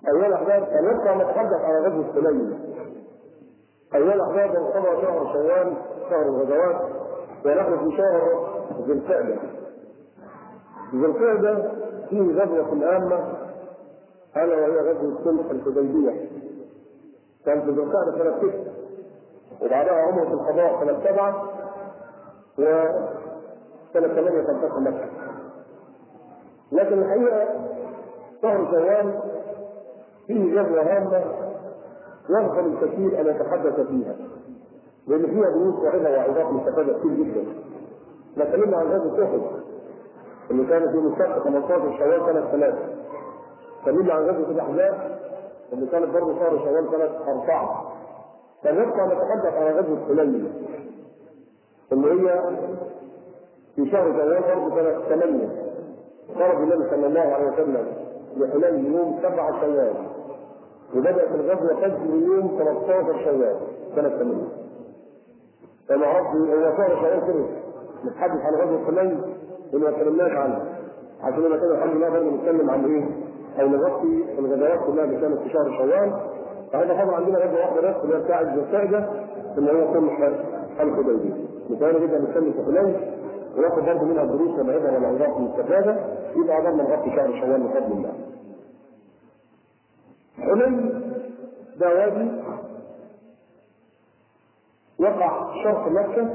أيها الأحباب سنبقى نتحدث على غزوة سليم أيها الأحباب انقضى شهر شوال شهر الغزوات ونحن في شهر ذي القعدة ذي القعدة فيه غزوة عامة ألا وهي غزوة صلح الحديبية كان في ذي القعدة سنة ستة وبعدها عمرة القضاء سنة سبعة وسنة ثمانية تنتقل مكة لكن الحقيقة شهر شوال فيه جزوة هامة يغفل الكثير أن يتحدث فيها لأن فيها دروس وعظة وعظات مستفادة كتير جدا. نتكلم عن غزوة أحد اللي كانت في مستشفى 15 شوال سنة ثلاثة. تكلمنا عن غزوة الأحزاب اللي كانت برضه شهر شوال سنة أربعة. فنبقى نتحدث عن غزوة حنين اللي هي في شهر شوال برضه سنة ثمانية. خرج النبي صلى الله عليه وسلم لحنين يوم سبعة شوال وبدأت الغزوة تجري من يوم 13 شوال سنة 8 فما عرفت هو شهر شوال كده نتحدث عن غزوة حنين اللي ما اتكلمناش عنها عشان كده كده الحمد لله برضه نتكلم عن ايه؟ او نغطي الغزوات كلها اللي كانت في شهر شوال فهذا طبعا عندنا غزوه واحده بس اللي هي بتاعت ذي القعده اللي هو صلح الحديبيه. مثال جدا نتكلم في حنين وناخد برضه منها الدروس والعبر والعظات المستفاده يبقى قدرنا نغطي شهر شوال بفضل الله. حنين ده وادي وقع شرق مكة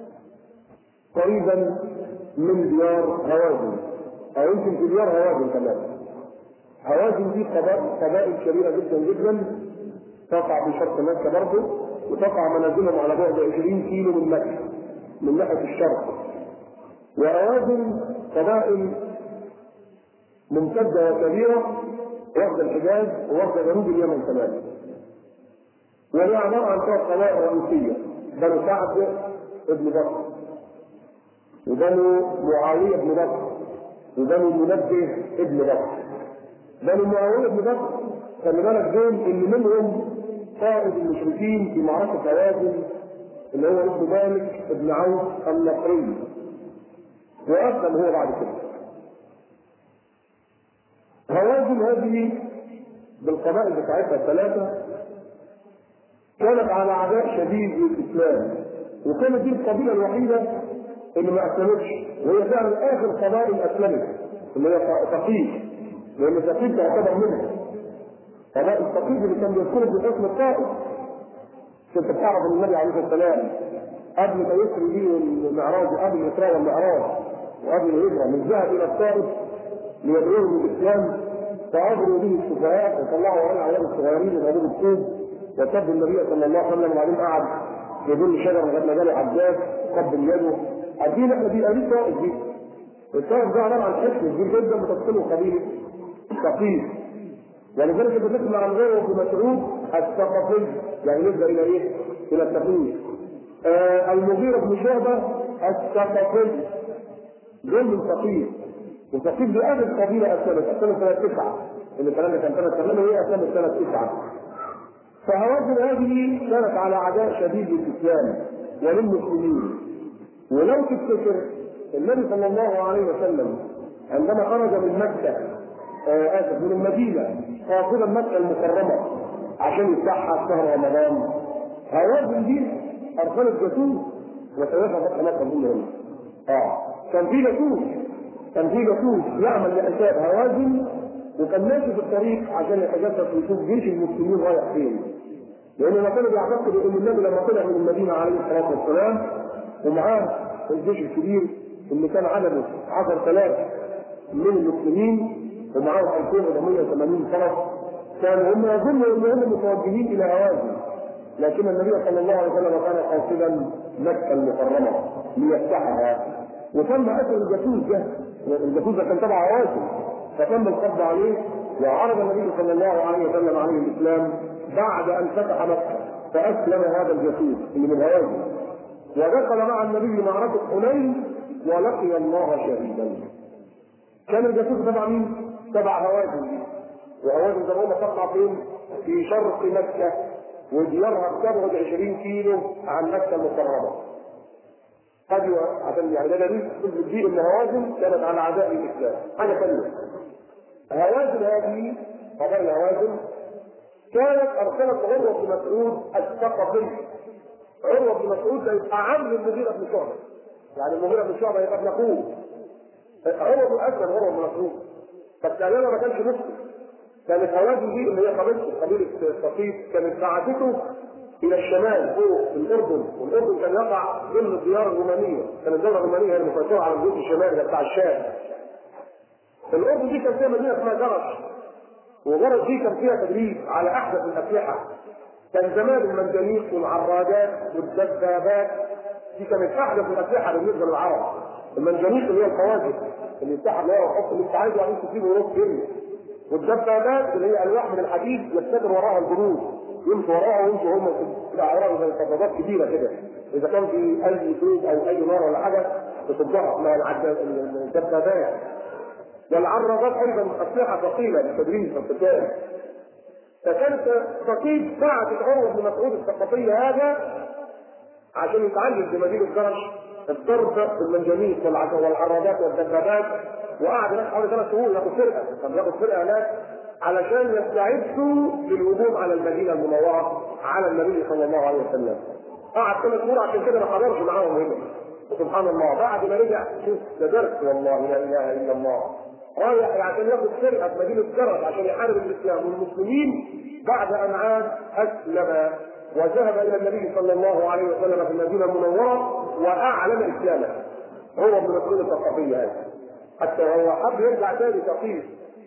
قريبا من ديار هوازن أو يمكن في ديار هوازن كمان هوازن دي قبائل قبائل كبيرة جدا جدا تقع في شرق مكة برضه وتقع منازلهم على بعد 20 كيلو من مكة من ناحية الشرق وهوازن قبائل ممتدة وكبيرة واخد الحجاز وواخد جنوب اليمن كمان وهي عبارة عن ثلاث قبائل رئيسية بنو سعد ابن بكر وبنو معاوية بن بكر وبنو منبه ابن بكر بنو معاوية بن بكر خلي بالك دول اللي منهم قائد المشركين في معركة هوازن اللي هو ابن مالك ابن عوف النصري وأسلم هو بعد كده هوازن هذه بالقبائل بتاعتها الثلاثة كانت على عداء شديد للإسلام وكانت دي القبيلة الوحيدة اللي ما أسلمتش وهي فعلا آخر قبائل أسلمت اللي هي ثقيف لأن ثقيف تعتبر منها قبائل ثقيف اللي كان بيذكره في اسم الطائف كنت بتعرف ان النبي عليه الصلاه والسلام قبل ما يسري به المعراج قبل الاسراء والمعراج وقبل الهجره من ذهب الى الطائف ليدعوهم للاسلام فعبروا به السفهاء وطلعوا عليه عيال الصغيرين من غروب الطوب وسبوا النبي صلى الله عليه وسلم وبعدين قعد يدل شجره لغايه ما جاله عباس قبل يده عارفين احنا دي قريب طائف دي الطائف ده عباره عن حكم كبير جدا بتفصله قبيله ثقيف ولذلك بتسمع عن غيره في مسعود الثقفي يعني نبدا الى ايه؟ الى الثقيف آه المغيرة بن شعبة الثقفي دول من ثقيف وثقيف دي اخر قبيله اسلمت اسلمت سنه تسعه اللي الكلام ده كان سنه ثمانيه وهي اسلمت سنه تسعه فهوازن هذه كانت على عداء شديد للاسلام وللمسلمين ولو تفتكر النبي صلى الله عليه وسلم عندما خرج من مكه آه اسف من المدينه قاصدا مكه المكرمه عشان يفتحها في شهر رمضان هوازن دي ارسلت جاسوس وسيدها فتح مكه اظن هنا اه كان في جاسوس كان في جاسوس يعمل لحساب هوازن وكان ماشي في الطريق عشان يتجسس ويشوف جيش المسلمين رايح فين لانه كانوا بيعتقدوا ان النبي لما طلع من المدينه عليه الصلاه والسلام ومعاه الجيش الكبير اللي كان عدده 10000 من المسلمين ومعاه 2480 فرس كانوا هم يظنوا انهم متوجهين الى هوازن لكن النبي صلى الله عليه وسلم كان قاصدا مكه المكرمه ليفتحها وتم اثر الجاسوس ده الجاسوس ده كان تبع هوازن فتم القبض عليه وعرض النبي صلى الله عليه وسلم عليه الاسلام بعد ان فتح مكه فاسلم هذا الجاسوس اللي من هوازن ودخل مع النبي معركه حنين ولقي الله شهيدا كان الجاسوس تبع مين؟ تبع هوازن دي وهوازن ده هم تقع فين؟ في شرق مكه وديارها بتبعد 20 كيلو عن مكه المكرمه. قد عشان يعني ده دليل تثبت بيه ان هوازن كانت على عداء الاسلام. حاجه ثانيه. هوازن هذه قبائل هوازن كانت ارسلت عروه بن مسعود الثقفي عروه بن مسعود ده يبقى عم المغيره بن شعبه يعني المغيره بن شعبه يبقى ابن اخوه عروه بن اسلم عروه بن مسعود بس ايامها ما كانش مسلم كانت هوازن دي اللي هي قبيلته قبيله ثقيف كانت بعثته الى الشمال فوق الاردن والاردن كان يقع ضمن الديار الرومانيه كانت الدوله الرومانيه هي المسيطره على الجزء الشمالي بتاع الشام الاردن دي كان فيها مدينه اسمها جرش وجرش دي كان فيها تدريب على احدث الاسلحه كان زمان المنجنيق والعراجات والدبابات دي كانت احدث الاسلحه بالنسبه للعرب المنجنيق اللي هي القواذف اللي يفتحها اللي هو يحط اللي انت عايزه وبعدين تسيبه ونص يرمي والدبابات اللي هي الواح من الحديد يستمر وراها الجنود يمشوا وراها ويمشوا هم في اعراض زي دبابات كبيره كده اذا كان في اي فلوس او اي نار ولا حاجه تصدها اسمها الدبابات والعربات ايضا اسلحه ثقيله للتدريب والقتال فكانت ثقيل بعثت عروه بن مسعود الثقفي هذا عشان يتعلم في مدينه جرش الضرب بالمنجنيق والعربات والدبابات وقعد هناك حوالي ثلاث شهور ياخد فرقه كان ياخد فرقه هناك علشان يستعدوا للهجوم على المدينه المنوره على النبي صلى الله عليه وسلم. قعد ثلاث شهور عشان كده ما حضرش معاهم هنا. سبحان الله بعد ما رجع شوف ده درس والله لا اله الا الله. رايح عشان ياخد فرقه في مدينه جرس عشان يحارب الاسلام والمسلمين بعد ان عاد اسلم وذهب الى النبي صلى الله عليه وسلم في المدينه المنوره واعلن اسلامه. هو ابن مسعود الثقفي هذا. حتى هو حب يرجع تاني ثقيف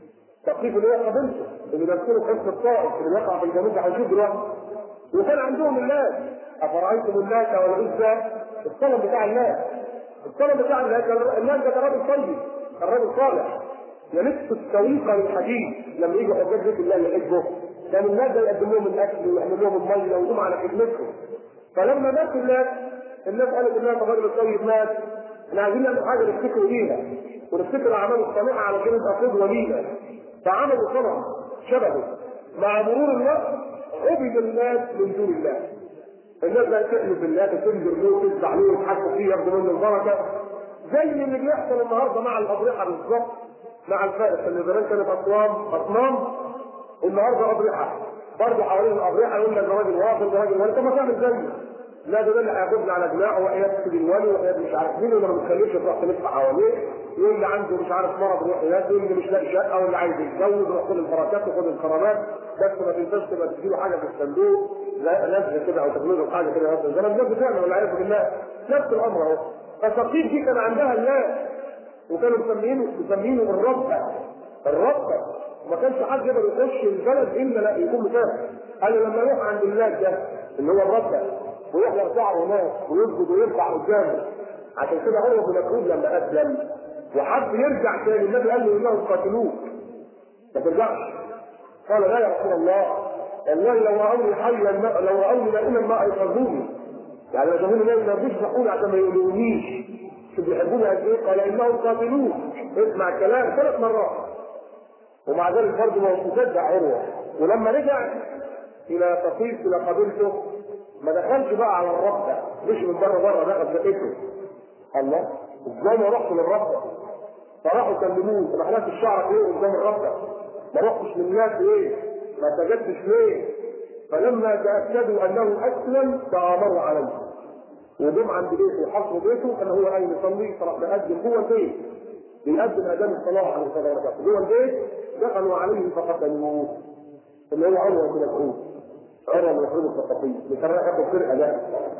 ثقيف اللي هو قبيلته اللي بيذكروا قصه الطائف اللي وقع في الجنوب ده هنشوف دلوقتي وكان عندهم الناس افرايتم الناس والعزى الصنم بتاع الناس الصنم بتاع الناس الناس ده كان راجل طيب كان راجل صالح يلف السويقه للحديد لما يجي حجاج بيت الله يحبه كان الناس ده يقدم لهم الاكل ويعمل لهم الميه ويقوم على خدمتهم فلما مات الناس الناس قالت الناس الراجل الطيب مات احنا عايزين نعمل حاجه نفتكر بيها ونفتكر اعمال الصالحه علشان نبقى قدوه لينا فعملوا صنم شبهه مع مرور الوقت عبد الناس من دون الله الناس بقت تحلف بالله تنذر له تتبع له يضحكوا فيه ياخدوا منه البركه زي اللي بيحصل النهارده مع الاضرحه بالظبط مع الفارس اللي زمان كانت اصنام اصنام النهارده اضرحه برضه حوالين الاضرحه يقول لك ده راجل واصل ده راجل طب ما تعمل زيه لا ده ده اللي هياخدنا على جناحه وهيكتب الولي وهي مش عارف مين ولا ما بتخليش تروح تلف حواليه يقول لي عنده مش عارف مرض روح ينام يقول لي مش لاقي شقه واللي عايز يتجوز روح خد البركات وخد الكرامات بس ما تنساش تبقى تديله حاجه في الصندوق لزقه كده او تغمزه حاجه كده مثلا زي ما الناس بتعمل والعياذ بالله نفس الامر اهو فالتقييد دي كان عندها الناس وكانوا مسمينه مسمينه الربة الربة وما كانش حد يقدر يخش البلد الا لا يكون مسافر قال لما يروح عند الله ده اللي هو الربة ويروح يرفعه هناك ويسجد ويرفع قدامه عشان كده هو بن مسعود لما اسلم وحب يرجع تاني النبي قال له انهم قاتلوك ما ترجعش قال لا يا رسول الله والله لو رأوني حيا لو رأوني نائما ما ايقظوني يعني لو شافوني نايم ما يرضوش يصحوني عشان ما يقولونيش شوف بيحبوني قد ايه قال انهم قاتلوك اسمع الكلام ثلاث مرات ومع ذلك برضه ما هو مصدق عروه ولما رجع الى تقيس الى قبيلته ما دخلش بقى على الرب ده مش من بره بره دخل بيته الله ازاي ما رحت للرب ده فراحوا كلموه طب احنا الشعر ايه قدام الرب ده ما رحتش للناس ليه ما سجدتش ليه فلما تاكدوا انه اسلم تامروا عليه وجم عند بيته وحصروا بيته كان هو قايم يصلي فراح مقدم جوه البيت بيقدم اذان الصلاه عليه الصلاه والسلام جوه البيت دخلوا عليه فقتلوه اللي هو عروه بن مسعود عروه بن مسعود الثقفي اللي كان رايح ياخد فرقه ده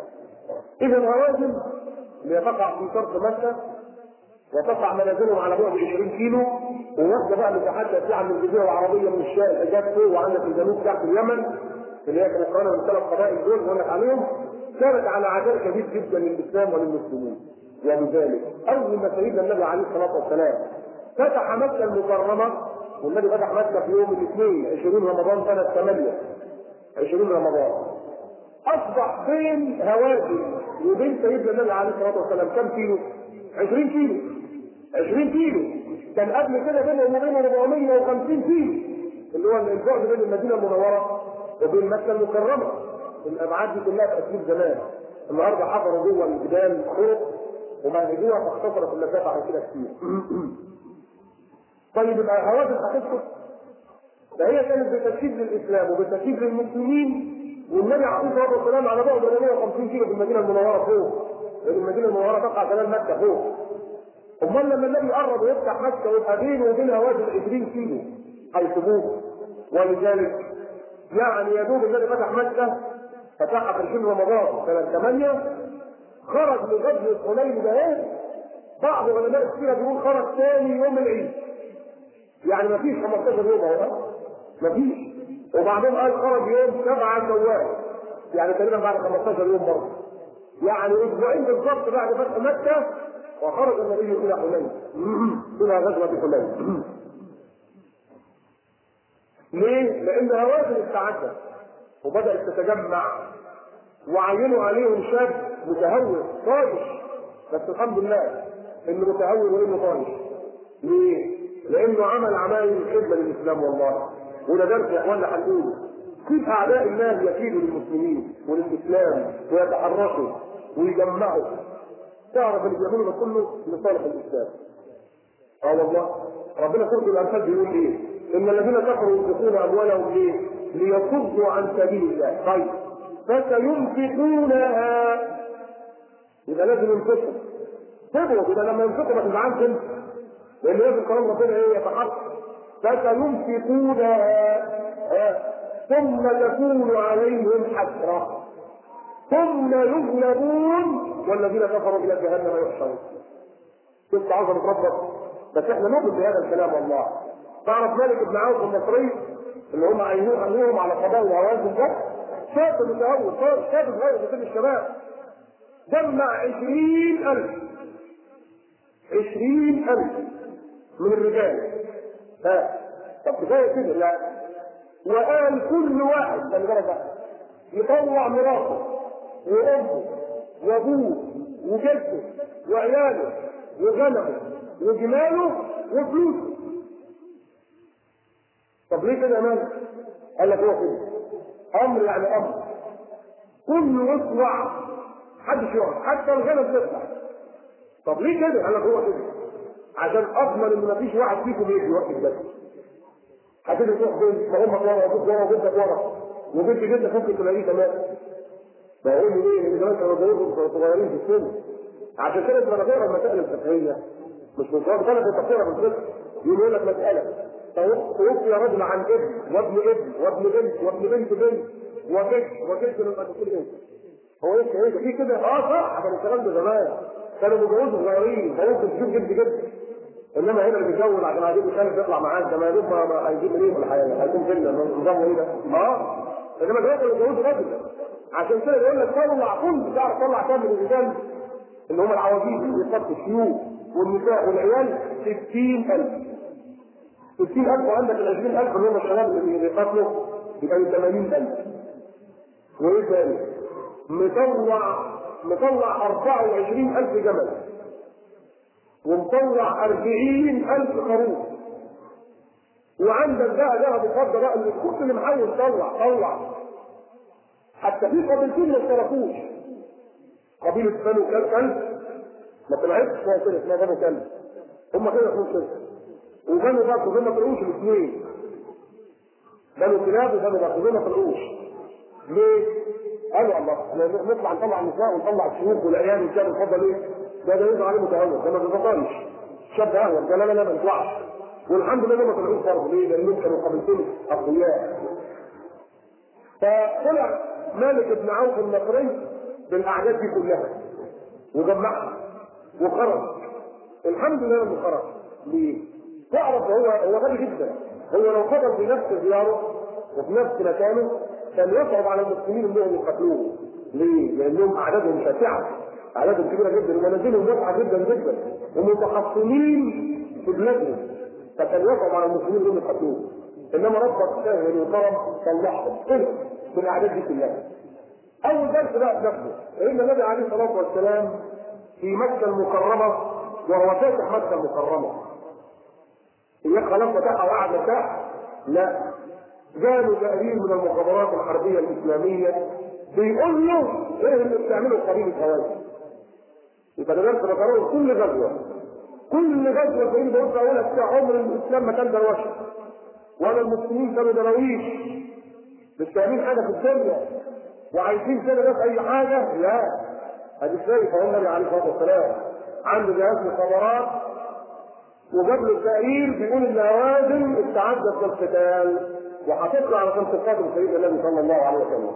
اذا هوازن اللي تقع في شرق مكه وتقع منازلهم على بعد 20 كيلو وواخده بقى مساحات واسعه من الجزيره العربيه من الشام الحجاز فوق وعندك الجنوب تحت اليمن اللي هي كانت قريبه من ثلاث قبائل دول بقول لك عليهم كانت على عداء شديد جدا للاسلام وللمسلمين ولذلك اول ما سيدنا النبي عليه الصلاه والسلام فتح مكه المكرمه والنبي فتح مكه في يوم الاثنين 20 رمضان سنه 8 20 رمضان اصبح بين هوازن وبين سيدنا النبي عليه الصلاه والسلام كم كيلو؟ 20 كيلو 20 كيلو كان قبل كده بينهم وبينه 450 كيلو اللي هو البعد بين المدينه المنوره وبين مكه المكرمه الابعاد دي كلها في اسلوب زمان النهارده حفروا جوه الجبال فوق ومهدوها فاختصرت المسافه عن كده كتير طيب يبقى هوازن هتسكت فهي كانت بترتيب للاسلام وبترتيب للمسلمين والنبي عليه الصلاه والسلام على بعد 450 كيلو في المدينه المنوره فوق لان المدينه المنوره تقع شمال مكه فوق امال لما النبي قرب ويفتح مكه ويبقى بينه وبينها وادي 20 كيلو هيسيبوه ولذلك يعني يا دوب النبي فتح مكه فتحها في 20 رمضان سنه 8 خرج لغزوه حنين ده ايه بعض علماء السيره بيقول خرج ثاني يوم العيد يعني ما فيش 15 يوم اهو ما فيش وبعدين قال خرج يوم 7 شوال يعني تقريبا بعد 15 يوم برضه يعني اسبوعين بالضبط بعد فتح مكه وخرج النبي الى حنين الى غزوه حنين ليه؟ لان هوازن استعدت وبدات تتجمع وعينوا عليهم شاب متهور طايش بس الحمد لله انه متهور وانه طايش ليه؟ لانه عمل عمايل خدمه للاسلام والله وده درس يا اخوانا هنقوله كيف اعداء الله يكيدوا للمسلمين وللاسلام ويتحركوا ويجمعوا تعرف اللي بيعملوا ده كله لصالح الاسلام اه والله ربنا سوره الانفال بيقول ايه؟ ان الذين كفروا ينفقون اموالهم ليه؟ ليصدوا عن سبيل الله طيب فسينفقونها يبقى لازم ينفقوا سيبوا يبقى لما ينفقوا ما تزعلش انت لان لازم كلام ربنا ايه يتحقق فسينفقونها ثم تكون عليهم حسره ثم يغلبون والذين كفروا الى جهنم يحشرون شفت عظمه ربك بس احنا نؤمن بهذا الكلام والله تعرف مالك بن عوف المصري اللي هم عينوه عنهم على قضاء الهوازن ده شاب متهور شاب صغير في سن الشباب جمع عشرين ألف عشرين ألف من الرجال ها طب كفاية كده يعني وقال كل واحد خلي بالك بقى يطلع مراته وأمه وأبوه وجده وعياله وغنمه وجماله وفلوسه طب ليه كده يا مالك؟ قال لك هو كده امر يعني امر كله يطلع محدش يقعد حتى الغنم تطلع طب ليه كده؟ قال لك هو كده عشان اضمن ان مفيش واحد فيكم يجي وقت بس هتيجي تروح فين؟ ما امك ورا وابوك ورا وجدك ورا وبنت جدك ممكن تلاقيه كمان بقول له ايه؟ ان زمان كانوا بيقولوا صغيرين في السن عشان كده لما تقرا المسائل الفقهيه مش من صغر سنه انت بتقرا في الفقه يقول لك مساله توفي رجل عن ابن وابن ابن وابن بنت وابن بنت بنت وجد وجد لما تقول ايه؟ هو ايه ايه في كده اه صح كان الكلام ده زمان كانوا بيتجوزوا صغيرين فممكن تشوف جد جد انما هنا اللي بيتجوز عشان عايزين يخلف يطلع معاه ده ما يدوب ما هيجيب منين ولا حاجه هيكون فيلا نظامه ايه ده؟ اه انما دلوقتي بيتجوزوا راجل عشان كده يقول لك طلع كل تعرف طلع كام من الرجال اللي هم العواجيز اللي يصفوا الشيوخ والنساء والعيال 60000 60000 وعندك ال 20000 اللي هم الشباب اللي بيقاتلوا يبقى 80000 وايه تاني؟ مطلع مطلع 24000 جمل ومطلع 40000 خروف وعندك بقى ذهب وفضه بقى اللي كل اللي محول طلع طلع حتى في قبيلتين ما اشتركوش قبيله بنو كلب ما طلعتش اسمها كده اسمها بنو كلب هم كده اسمهم كده وبنو بكر ما طلعوش الاثنين بنو كلاب وبنو بكر ما طلعوش ليه؟ قالوا الله احنا نطلع نطلع النساء ونطلع الشيوخ والعيال والكلام اتفضل ايه؟ ده ده يظهر عليه متهور ده ما بيفضلش شاب اهون ده لا لا لا ما يطلعش والحمد لله ما طلعوش برضه ليه؟ لانهم كانوا قبيلتين اقوياء فطلع مالك بن عوف النصري بالاعداد دي كلها وجمعها وخرج الحمد لله انه خرج ليه؟ تعرف هو هو غبي جدا هو لو فضل في نفس دياره وفي نفس مكانه كان يصعب على المسلمين انهم يقتلوه ليه؟ لانهم اعدادهم شاسعه اعدادهم كبيره جدا ومنازلهم واسعه جدا جدا ومتحصنين في بلادهم فكان يصعب على المسلمين انهم يقتلوه انما ربك سهل وكرم طلعهم كده بالاعداد دي كلها اول درس بقى بنفسه فان النبي عليه الصلاه والسلام في مكه المكرمه وهو فاتح مكه المكرمه هي خلاص فتحها وقعد مرتاح لا جاله تقرير من المخابرات الحربيه الاسلاميه بيقول له ايه اللي بتعمله قبيله هوازن يبقى ده درس بكرره كل غزوه كل غزوه تقول بص اقول لك عمر الاسلام ما كان دروشه ولا المسلمين كانوا دراويش مش فاهمين حاجه في الدنيا وعايشين كده بس اي حاجه لا ادي ازاي فهو النبي عليه الصلاه والسلام عنده جهاز مخابرات وجاب له التقرير بيقول ان هوازن استعدت للقتال وهتطلع على خمس قاتل سيدنا النبي صلى الله عليه وسلم.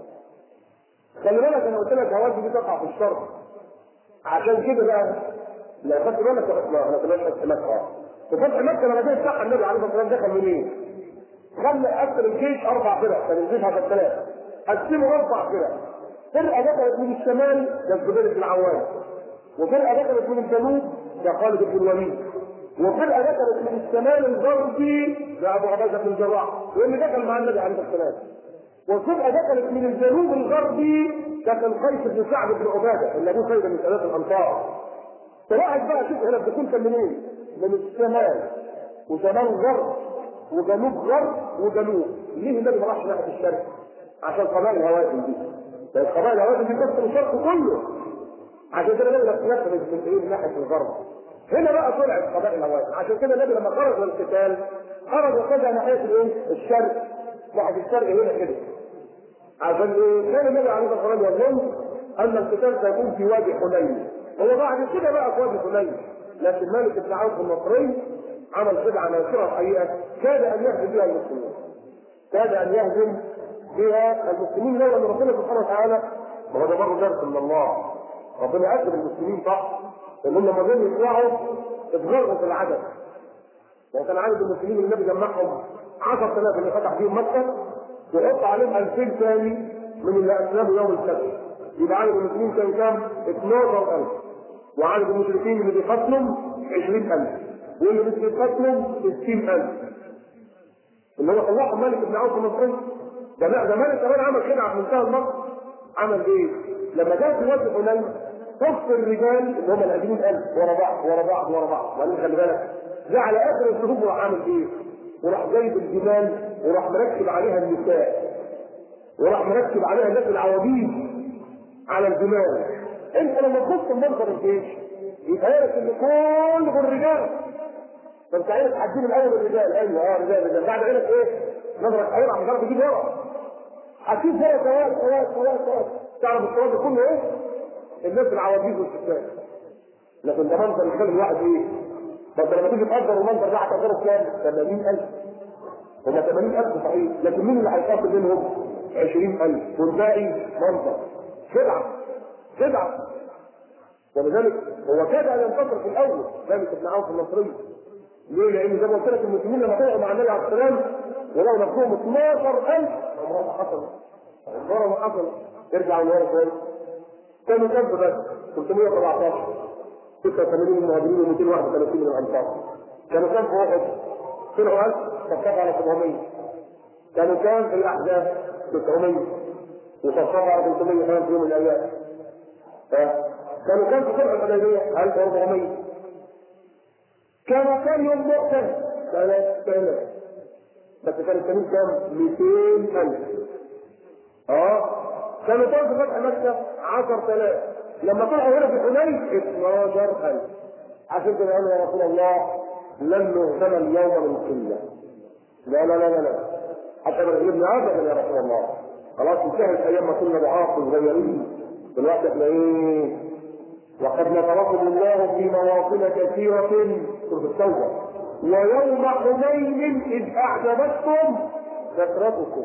خلي بالك انا قلت لك هوازن دي تقع في الشر. عشان كده بقى لو خدت بالك ما ما تبقاش فتح مكه. في فتح مكه لما جه يفتح النبي عليه الصلاه والسلام دخل منين؟ خلى قسم الجيش اربع فرق كان الجيش على ثلاثه. قسموا اربع فرق. فرقه دخلت من الشمال ده الزبير بن العوام. وفرقه دخلت من الجنوب ده خالد بن الوليد. وفرقه دخلت من الشمال الغربي ده ابو عبيده بن الجراح واللي دخل مع النبي عليه الصلاه والسلام وفرقه دخلت من الجنوب الغربي كان قيس بن سعد بن عباده اللي ابوه سيد من ثلاث الانصار فواحد بقى شوف هنا الدخول كان منين؟ من الشمال وشمال غرب وجنوب غرب وجنوب ليه النبي ما راحش ناحيه الشرق؟ عشان قبائل هوازن دي لان قبائل هوازن دي تقسم الشرق كله عشان كده النبي نفسه من ناحيه الغرب هنا بقى طلعت قبائل الهوازن عشان كده النبي لما خرج للقتال خرج واتجه ناحيه الايه؟ الشرق ناحيه الشرق هنا كده عشان ايه؟ كان النبي عليه الصلاه والسلام يظن ان القتال سيكون في وادي حنين هو بعد كده بقى في وادي حنين لكن مالك بن عوف النصري عمل خدعه ناصره الحقيقه كاد ان يهزم بها المسلمين كاد ان يهزم بها المسلمين لولا ان ربنا سبحانه وتعالى ما هو ده برضه درس من الله ربنا اكرم المسلمين صح ان هم لما جم يطلعوا اتغرقوا في العدد وكان عدد المسلمين النبي جمعهم 10000 اللي فتح فيهم مكه ويحط عليهم 2000 ثاني من اللي اسلموا يوم الفتح يبقى عدد المسلمين كان كام؟ 12000 وعدد المشركين اللي بيقاتلهم 20000 واللي مش بيقاتلهم 60000 اللي هو طلعهم مالك بن عوف النصري ده لا ده مالك كمان عمل خدعه في منتهى المكر عمل ايه؟ لما جاء في وقت حنين صف الرجال اللي هم ال 20000 ورا بعض ورا بعض ورا بعض وبعدين خلي بالك جه على اخر الصفوف وراح عامل ايه؟ وراح جايب الجبال وراح مركب عليها النساء وراح مركب عليها الناس العواجيز على الجمال انت لما تبص منظر الجيش يتهيألك ان كل دول رجال فانت عارف هتجيب الاول الرجال ايوه اه رجال رجال بعد عينك ايه؟ نظرك هيقع مش عارف تجيب ورا هتشوف ورا سواد سواد سواد سواد تعرف السواد ده كله ايه؟ الناس العواجيز والستات لكن ده منظر يخلي الواحد ايه؟ بس لما تيجي تقدر المنظر ده هتقدره كام؟ 80000 هم 80000 صحيح لكن مين اللي هيقاتل منهم؟ 20000 والباقي منظر خدعه خدعه ولذلك هو كاد ان ينتصر في الاول مالك بن عوف النصري ليه؟ لان زي ما قلت لك المسلمين لما طلعوا مع النبي عليه السلام ولو نفسهم 12000 عمرها ما حصل عمرها ما حصل ارجع من ورا شويه كانوا كام بس 317 86 من المهاجرين و231 من الانصار كانوا كام في احد؟ طلعوا 1000 صفصفوا على 700 كانوا كام في الاحزاب؟ 900 وصفصفوا على 300 كمان في يوم من الايام كانوا كام في صلح الحديبيه؟ 1400 كانوا كام يوم مؤتمر؟ 3000 بس كان التمييز كام؟ 200000 اه كانوا كام في فتح مكه؟ 10000 لما طلعوا هنا في حنين 12000 عشان كده قالوا يا رسول الله لن نهزم اليوم من قله لا لا لا لا لا حتى ما نغلبنا ابدا يا رسول الله خلاص انتهت ايام ما كنا ضعاف صغيرين دلوقتي احنا ايه وقد نصركم الله في مواطن كثيرة سورة التوبة ويوم حنين إذ أعجبتكم كثرتكم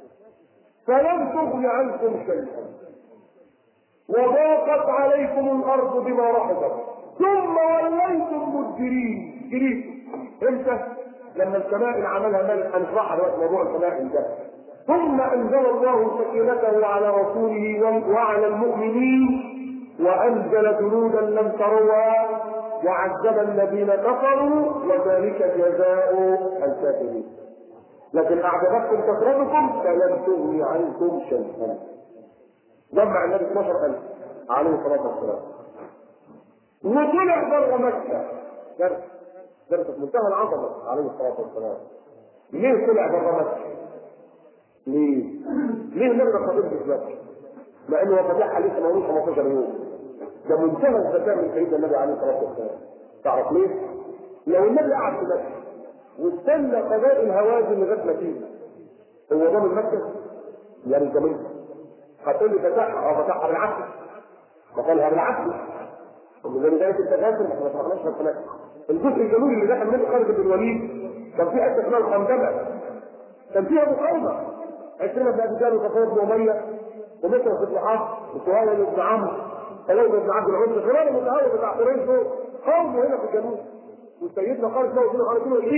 فلم تغن عنكم شيئا وضاقت عليكم الأرض بما رحبت ثم وليتم مدبرين جريتم امتى؟ لما الشمائل عملها ملك هنشرحها دلوقتي موضوع الشمائل ده ثم انزل الله سكينته على رسوله وعلى المؤمنين وانزل جنودا لم تروها وعذب الذين كفروا وذلك جزاء الكافرين لكن اعجبتكم كثرتكم فلم تغني عنكم شيئا جمع النبي 12000 عليه الصلاه والسلام وطلع بره مكه درس درس في منتهى العظمه عليه الصلاه والسلام ليه طلع بره مكه؟ ليه؟ ليه النبي ما خاطبش في مكه؟ مع انه فتحها لسه مولود 15 يوم ده منتهى الذكاء من سيدنا النبي عليه الصلاه والسلام تعرف ليه؟ لو النبي قعد في مكه واستنى قضاء الهوازن لغايه ما تيجي هو ضامن مكه؟ يعني ضامنها هتقول لي فتحها اه فتحها بالعكس فقالها بالعكس ولذلك انت فاكر ما احنا ما شرحناش في الجزء الجنوبي اللي دخل منه خالد بن الوليد كان في حته اسمها الخندقه كان فيها مقاومه عكرمه بن ابي جهل وصفوان بن اميه ومكرم بن حفص وسهيل بن عمرو سليم بن عبد العزى غير المتهور بتاع قريش دول قوموا هنا في الجنوب وسيدنا خالد له وسيدنا خالد له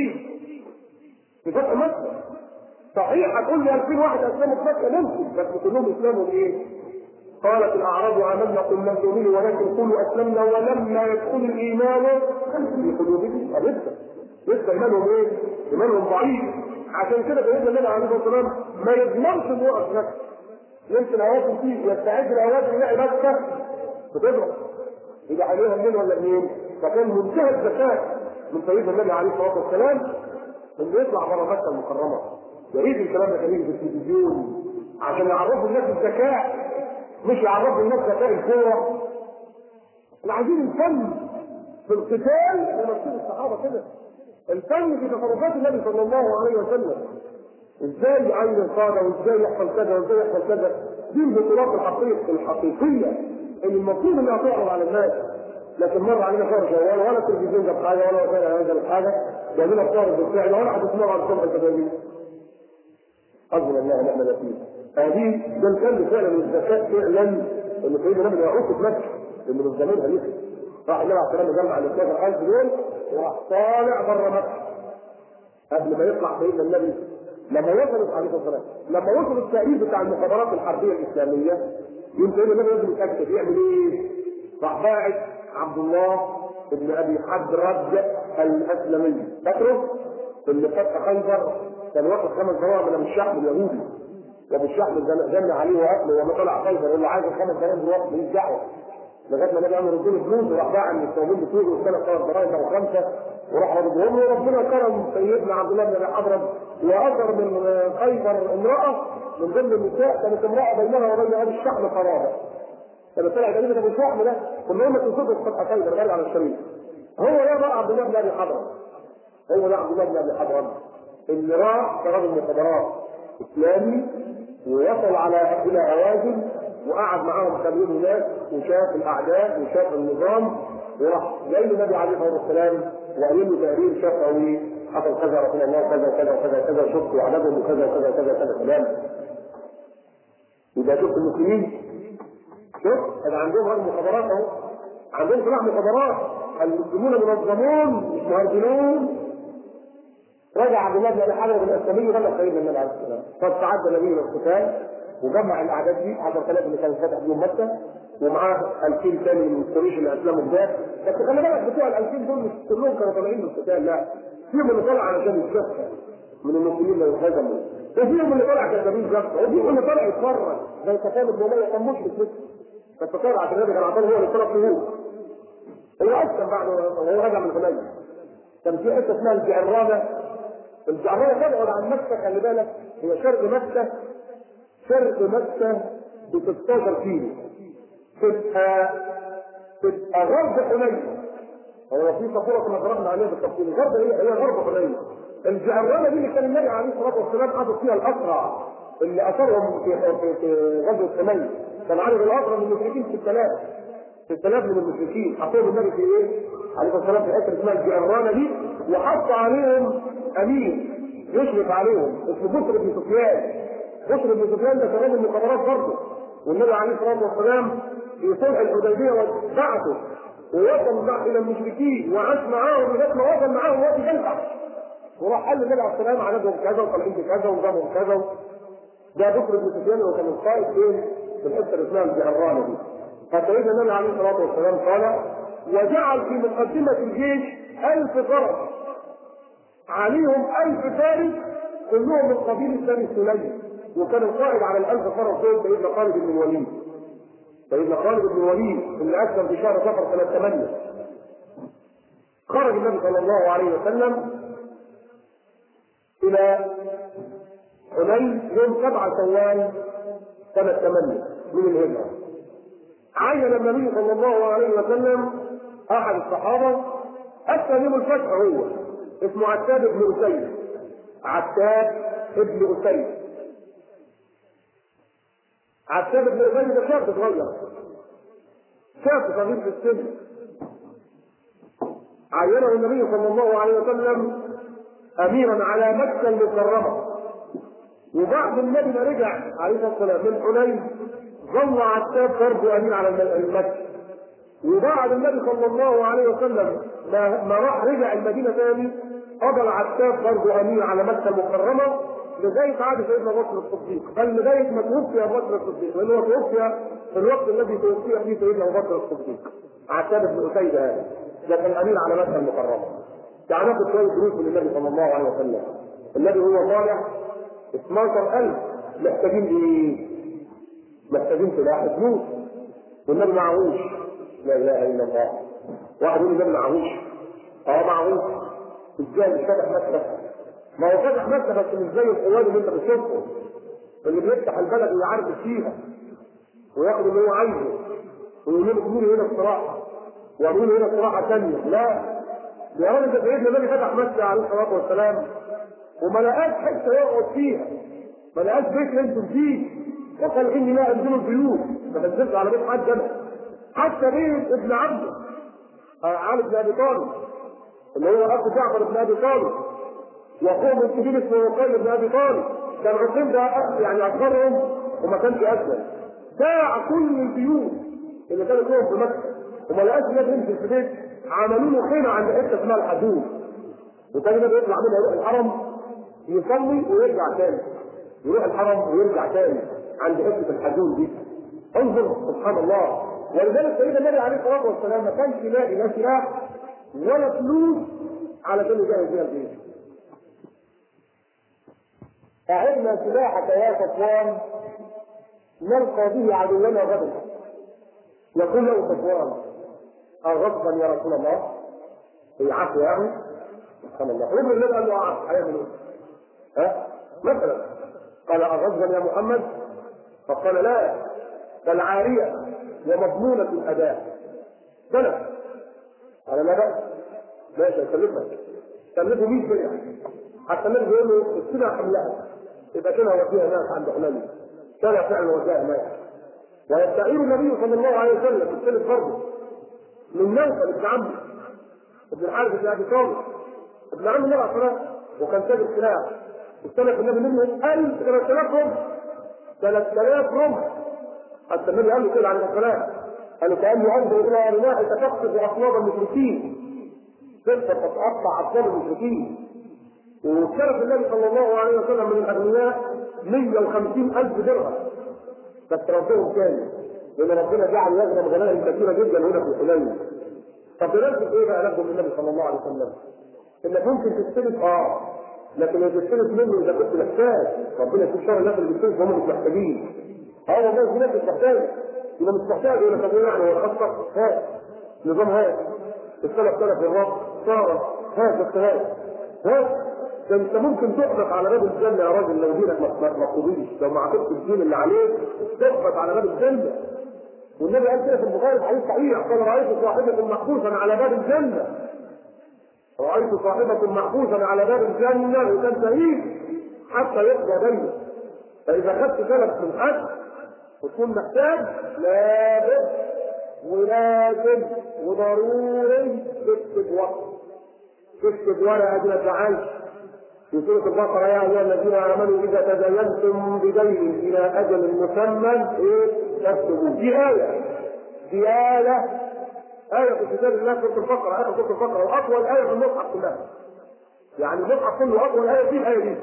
في فتح مكه صحيح هتقول لي 2000 واحد اسلموا في مكه ممكن بس كلهم اسلموا بايه؟ قالت الاعراب امنا قل لم تؤمنوا ولكن قولوا اسلمنا ولما يدخل الايمان في قلوبكم لسه لسه ايمانهم ايه؟ ايمانهم ضعيف عشان كده سيدنا النبي عليه الصلاه والسلام ما يضمنش ان يقف نفسه يمكن هواكم فيه يستعد الاوادم يلاقي مكه بتضرب يبقى عليها اثنين ولا اثنين فكان منتهى الذكاء من سيدنا النبي عليه الصلاه والسلام انه يطلع بره مكه المكرمه يا ريت الكلام ده كان يجي في التلفزيون عشان يعرفوا الناس الذكاء مش يعرفوا الناس ذكاء الكوره احنا عايزين الفن في القتال زي ما بتقول الصحابه كده الفن في تصرفات النبي صلى الله عليه وسلم ازاي يعين القاده وازاي يحصل كذا وازاي يحصل كذا دي البطولات الحقيقيه الحقيقيه اللي المفروض انها تعرض على الناس لكن مر علينا شهر شوال ولا التلفزيون جاب حاجه ولا وسائل اعلام جابت حاجه جابنا بشهر بالفعل ولا حد اسمه عن صبح التدريب حسبنا الله ونعم الوكيل هذه ده الكلب فعلا من الذكاء فعلا ان سيدنا النبي يعوق في مكه اللي من زمان هيفرق راح النبي عليه السلام جمع ال 12000 دول وراح طالع بره مكه قبل ما يطلع سيدنا النبي لما وصلت عليه الصلاه والسلام لما وصل التأريخ بتاع المخابرات الحربيه الاسلاميه يوم سيدنا النبي لازم يتاكد يعمل ايه؟ راح باعث عبد الله ابن ابي حدرد الاسلمي فاكره؟ اللي فتح خيبر كان واخد خمس ضرائب من الشحم اليهودي وابو الشحم جن عليه واكله وما طلع خيبر يقول له عايز الخمس ضرائب دلوقتي ماليش دعوه لغايه ما النبي عمل ردود فلوس وراح باع من الصومين بتوجه والسنه ثلاث ضرائب او خمسه وراح ردهم له وربنا كرم سيدنا عبد الله بن ابي حضرم واثر من خيبر امراه من ضمن النساء كانت امراه بينها وبين ابي الشحم قرابه كانت طلع جريمه ابو الشحم ده كلهم تصدق فتح خيبر غير على الشريف هو ده بقى عبد الله بن ابي حضرم هو ده عبد الله بن ابي حضرم اللي راح كرجل مخابرات اسلامي ووصل على الى هوازن وقعد معاهم كام يوم هناك وشاف الاعداء وشاف النظام وراح جاي النبي عليه الصلاه والسلام وقال له تقرير شفوي حصل كذا رسول الله كذا وكذا وكذا وكذا وشفت وعددهم وكذا وكذا وكذا وكذا كلام يبقى شفت المسلمين شوف هذا عندهم هذه المخابرات اهو عندهم سلاح مخابرات المسلمون منظمون مش مهرجلون رجع عبد الله بن ابي حضره الاسلامي وبلغ سيدنا النبي عليه السلام فاستعد النبي للقتال وجمع الاعداد دي 10000 اللي كانوا فتح بيهم مكه ومعاه 2000 ثاني من قريش اللي اسلموا بذات بس خلي بالك بتوع ال 2000 دول مش كلهم كانوا طالعين من القتال لا فيهم اللي طلع علشان يتشفى من المسلمين اللي انهزموا وفيهم اللي طلع كذابين جفه وفيهم اللي طلع يتفرج زي صفوان بن اميه كان مشرك لسه بس طلع عشان النبي كان عطاه هو اللي طلع شهور هو اسلم بعد وهو رجع من حنين كان في حته اسمها الجعرانه الجعرانه تبعد عن مكه خلي بالك هي شرق مكه شرق مكه ب 16 كيلو تبقى تبقى غرب حنين هو في صفوره كنا ضربنا عليها بالتفصيل الغرب هي هي غرب حنين الجعرانه دي اللي كان النبي عليه الصلاه والسلام حاطط فيها الاسرع اللي اثرهم في في, في غزوه حنين كان عدد الاسرى من المشركين 6000 6000 من المشركين حطوهم النبي في ايه؟ عليه الصلاه والسلام في حته اسمها الجعرانه دي وحط عليهم امير يشرف عليهم اسمه بكر بن سفيان بكر بن سفيان ده كمان المخابرات برضه والنبي عليه الصلاه والسلام في صلح الحديبيه بعثه ووصل مع الى المشركين وعاش معاهم لغايه ما وصل معاهم وقت جنبه وراح قال للنبي عليه السلام عددهم كذا وطالعين بكذا ونظامهم كذا ده بكر بن سفيان وكان القائد فين؟ في الحته اللي اسمها الجهرانه دي فسيدنا النبي عليه الصلاه والسلام قال وجعل في مقدمه الجيش ألف فرس عليهم ألف فارس كلهم من قبيله بني سليم وكان القائد على الألف فرس دول سيدنا خالد بن الوليد سيدنا خالد بن الوليد اللي أسلم في شهر صفر سنة 8 خرج النبي صلى الله عليه وسلم إلى حنين يوم 7 شوال سنة 8 من الهجرة عين النبي صلى الله عليه وسلم أحد الصحابة أسلم يوم الفتح هو اسمه عتاب بن اسيد عتاب ابن اسيد عتاب بن اسيد ده شاب صغير شاب صغير في السن عينه النبي صلى الله عليه وسلم اميرا على مكه المكرمه وبعد النبي ما رجع عليه الصلاه والسلام من حنين ظل عتاب برضه امير على المكه وبعد النبي صلى الله عليه وسلم ما, ما راح رجع المدينه ثاني قضى العتاب برضه امير على مكه المكرمه لغايه عهد سيدنا ابو بكر الصديق بل لغايه ما توفي ابو بكر الصديق لانه هو توفي في الوقت الذي توفي فيه سيدنا ابو بكر الصديق عتاب بن اسيد هذا ده كان امير على مكه المكرمه تعال ناخد شويه دروس من النبي صلى الله عليه وسلم النبي هو طالع 12000 محتاجين ايه؟ محتاجين سلاح فلوس والنبي معهوش لا اله الا الله واحد يقول النبي معهوش اه معهوش ازاي مش فاتح مكتب ما هو فاتح مكتب بس مش زي القواد اللي انت بتشوفه اللي بيفتح البلد ويعرف فيها وياخد اللي هو عايزه ويقول له ادوني هنا الصراحه ويقول له هنا صراحه ثانيه لا يا راجل ده سيدنا النبي فتح مكه عليه الصلاه والسلام وما لقاش حته يقعد فيها ما لقاش بيت ينزل فيه وقال اني لا انزل البيوت ما بنزلش على بيت حد انا حتى بيت ابن عبده علي بن ابي طالب اللي هو اخو جعفر بن ابي طالب واخوه الكبير اسمه وقيل بن ابي طالب كان عقيل ده يعني اكبرهم وما كانش اسلم باع كل البيوت اللي كانوا فيهم في مكه وما لقاش النبي ينزل في بيت عملوا له خيمه عند حته اسمها الحدود وكان النبي يطلع منها يروح الحرم يصلي ويرجع تاني يروح الحرم ويرجع تاني عند حته الحدود دي انظر سبحان الله ولذلك سيدنا النبي عليه الصلاه والسلام ما كانش يلاقي لا سلاح ولا فلوس علشان يجهز بيها الجيش أعدنا سلاحك يا صفوان نلقى به عدونا غدا يقول له صفوان أغضبا يا رسول الله هي عفو يعني سبحان الله وابن النبي قال له عفو هيعمل ايه؟ ها؟ مثلا قال أغضبا يا محمد فقال لا بل عارية ومضمونة الأداء بلى قال لا بأس ماشي أسلمك سلفه 100 سلعة حتى النبي بيقول له السلع حملها يبقى كده وفيها ناس عند حنين كان فعلا وفيها ناس ويستعين النبي صلى الله عليه وسلم بالسلف برضه من نوفل ابن عمه ابن الحارث بن ابي طالب ابن عم النبي عليه الصلاه وكان تاجر سلاح استلف النبي منه 1000 3000 رمح 3000 رمح حتى النبي قال له كده عليه الصلاه قال كاني انظر الى رماح تقصف اصواب المشركين تلك تتقطع اصواب المشركين وشرف النبي صلى الله عليه وسلم من الاغنياء 150 الف درهم بس ربهم كان لان ربنا جعل يغنم غنائم كثيره جدا هنا في حنين طب بنفسك ايه بقى لكم النبي صلى الله عليه وسلم؟ انك ممكن تستلف اه لكن لو تستلف منه اذا كنت محتاج ربنا يكون شر الناس اللي بيستلف هم مش محتاجين اه والله في ناس مش محتاجه يبقى مش محتاج يقول لك يعني هو خطك هات نظام هات السلف سلف الرب صار هات السلام هات ده انت ممكن تحبط على باب الجنه يا راجل لو دينك ما تقضيش لو ما عطيتش الدين اللي عليك تحبط على باب الجنه والنبي قال كده في البخاري في حديث صحيح قال رايت صاحبة محبوسا على باب الجنه رايت صاحبة محبوسا على باب الجنه وتنتهي حتى يقضى بينه فاذا خدت سلف من حد وتكون محتاج لابد ولازم وضروري تكتب وقت تكتب ورقه دي ما تزعلش في سورة البقرة يا أيها الذين آمنوا إذا تدينتم بدين إلى أجل مسمى إيه؟ تكتبوا دي آية دي آية آية في كتاب الله سورة البقرة آية سورة البقرة وأطول آية في المصحف كلها يعني المصحف كله أطول آية فيه الآية دي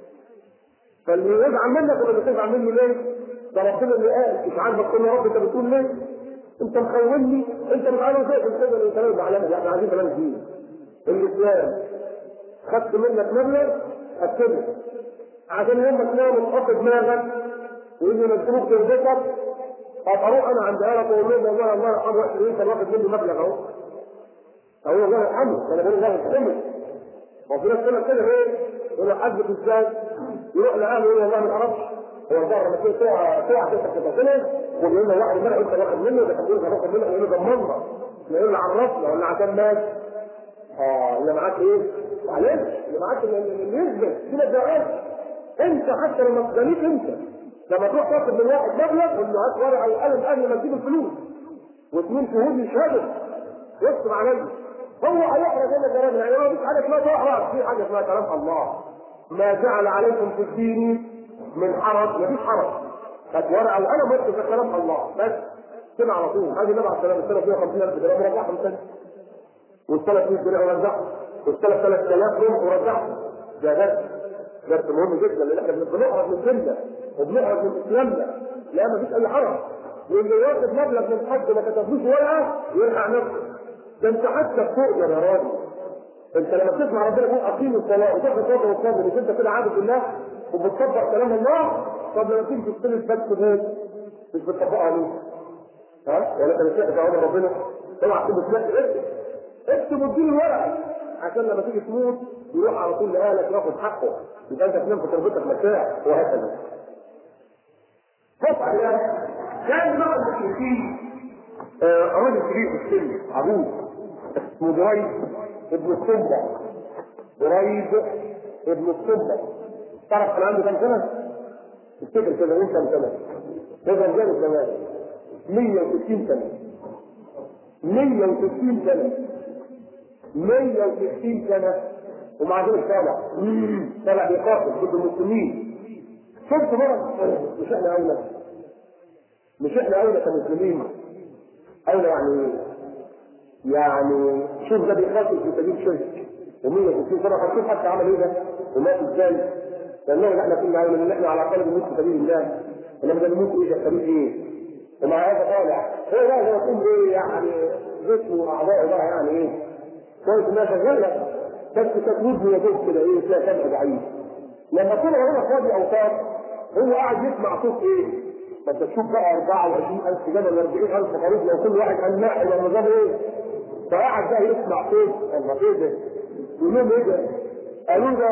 فاللي يزعل منك ولا تزعل مني ليه؟ ده ربنا اللي قال مش عارف تقول يا رب أنت بتقول ليه؟ أنت مخوني أنت مش عارف إزاي تنتظر الكلام اللي علامة إحنا عايزين كلام دين الإسلام خدت منك مبلغ اكتبه عشان يوم ما تنام وتحط دماغك ويجي ينزلوك تربطك اروح انا عند اهلك واقول لهم والله الله يرحمه وقت انت واخد مني مبلغ اهو اقول الله يرحمه انا بقول الله يرحمه هو في ناس كده كده ايه يقول له حد ازاي يروح لاهله يقول والله ما تعرفش هو الظاهر لما تيجي تقع تقع تفتح تفاصيله ويقول له واحد منك انت واخد منه ده كان بيقول واخد منه يقول له ضمننا يقول له عرفنا ولا عشان مات اه اللي معاك ايه؟ معلش اللي معاك اللي اللي يثبت دي ما تزعلش انت حتى لما تغنيك انت لما تروح تاخد من واحد مبلغ قول له هات ورقه وقلم قبل ما تجيب الفلوس واثنين شهود يشهدوا واكتب عليا هو هيحرج يقول لك يا راجل يعني مفيش حاجه اسمها تحرج في حاجه اسمها كلام الله ما جعل عليكم في الدين من حرج مفيش حرج هات ورقه وقلم واكتب كلام الله بس كده على طول هذه النبي عليه السلام السنه فيها 50000 درهم ورجعهم تاني والثلاث 100 درهم ورجعهم والثلاث 3000 درهم ورجعهم ده درس درس مهم جدا لان احنا بنقعد من ديننا وبنقعد من اسلامنا لا مفيش اي حرج واللي ياخد مبلغ من حد ما كتبلوش ورقه يلحق نفسه ده انت حتى بتؤجر يا راجل انت لما تسمع ربنا يقول اقيموا الصلاه وتاخد وضع وتصلي مش انت كده عابد الله وبتطبق كلام الله طب لما تيجي تستلف بس بيت مش بتطبقها ليه؟ ها؟ ولا انت مش تعود ربنا اوعى تكون بتلاقي اكتب اكتب واديله الورقه عشان لما تيجي تموت يروح على طول لاهلك ياخد حقه يبقى انت تنام في تربتك مرتاح وهكذا. فتح كان بقى المشركين آه، راجل كبير في السن عجوز اسمه دريد ابن الصبة دريد ابن الصبة تعرف كان عنده كام سنة؟ تفتكر كده مين كام سنة؟ ده رجال كمان 160 سنة 160 سنة 160 سنة ومع ذلك طالع طالع بيقاتل ضد المسلمين شفت بقى مش احنا اولى مش احنا اولى كمسلمين اولى يعني ايه؟ يعني شوف ده بيقاتل في سبيل شرك و160 سنه هتشوف حتى عمل ايه ده ومات ازاي لانه احنا كنا عايزين ان احنا على الاقل بنموت في سبيل الله انما ده بنموت ايه ده سبيل ايه؟ ومع هذا طالع هو بقى زي ما تقول ايه يعني جسمه واعضائه بقى يعني ايه؟ كويس انها شغاله بس تكويد يا دوب كده ايه فيها سمع ضعيف لما كنا هنا فاضي اوقات هو قاعد يسمع صوت ايه؟ ما انت تشوف بقى 24000 جبل 40000 خريج لو كل واحد قال ناحي ولا نظام ايه؟ فقاعد بقى يسمع صوت الله ايه ده؟ يقول لهم ايه ده؟ قالوا ده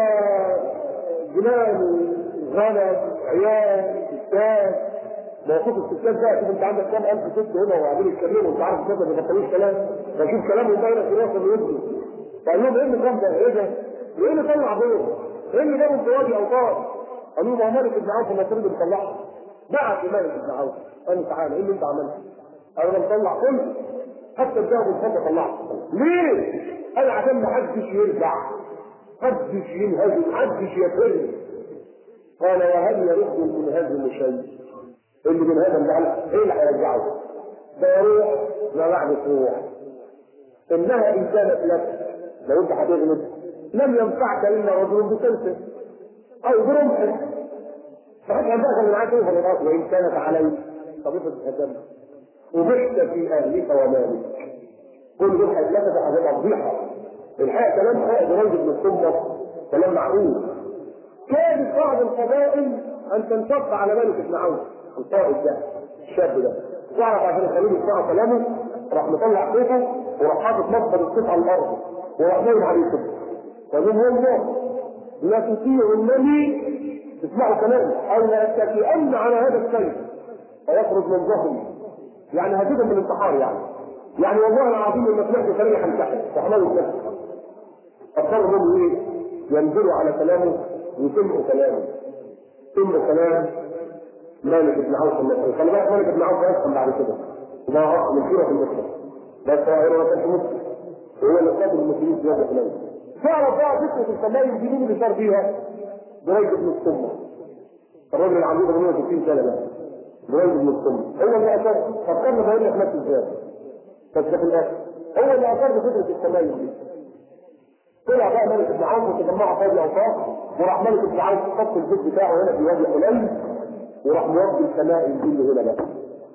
جمال غنم عيال ستات موقف الستات بقى شوف انت عندك كام الف ست هنا وقاعدين يتكلموا انت عارف الستات ما بيبطلوش كلام فشوف كلامهم بقى في راسه بيدوا فقال لهم ايه اللي كان ده؟ ايه ده؟ ايه اللي طلع دول؟ ايه اللي جابهم في وادي اوطار؟ قالوا له مالك بن عوف المصري اللي مطلعه بعت لمالك بن عوف قال له تعالى ايه اللي انت عملته؟ قال انا مطلع كله حتى الذهب والفضه طلعته ليه؟ قال عشان ما حدش يرجع حدش ينهزم حدش يفر قال وهل يرد المنهزم شيء؟ اللي بينهزم ده ايه اللي هيرجعه؟ ده يروح ما بعد تروح انها ان كانت لك لو انت هتغلب لم ينفعك الا رجل بسلسل او برمح فحتى دخل معاك ايه في وان كانت عليك طبيعه الهدم وبحت في اهلك ومالك كل دول هيتلفت هتبقى فضيحه الحقيقه كلام حق دريد بن الصمة كلام معقول كانت بعض القبائل ان تنشق على ملك بن عوف القائد ده الشاب ده تعرف عشان الخليل يسمعوا كلامه راح مطلع سيفه وراح حاطط مصدر السيف على الارض وراح نايم عليه كده فقال الله لا تطيعوا النبي اسمعوا كلامه او لا تتكئن على هذا السيف فيخرج من ظهري يعني هديدا من الانتحار يعني يعني والله العظيم لما سمعت كلامي هنتحر فحملوا نفسه فقرروا منه ايه؟ ينزلوا على كلامه ويسمعوا كلامه سمعوا كلام مالك بن عوف المصري خلي بالك مالك بن عوف هيفهم بعد كده ده عرف من كيرة المصري بس هو ما كانش مسلم هو اللي قاتل المسلمين في هذا الكلام تعرف بقى فكره الفلاحين دي مين اللي صار فيها؟ دريد بن السمه الراجل العجوز ابو 160 سنه ده دريد بن السمه هو اللي اثر فكرنا بقول لك نفس ازاي بس ده في الاخر هو اللي اثر بفكره التميز دي طلع بقى ملك بن عوف وتجمعوا فوق الاوقاف وراح ملك بن عوف حط البيت بتاعه هنا في وادي حنين وراح مودي السماء الجن هنا بقى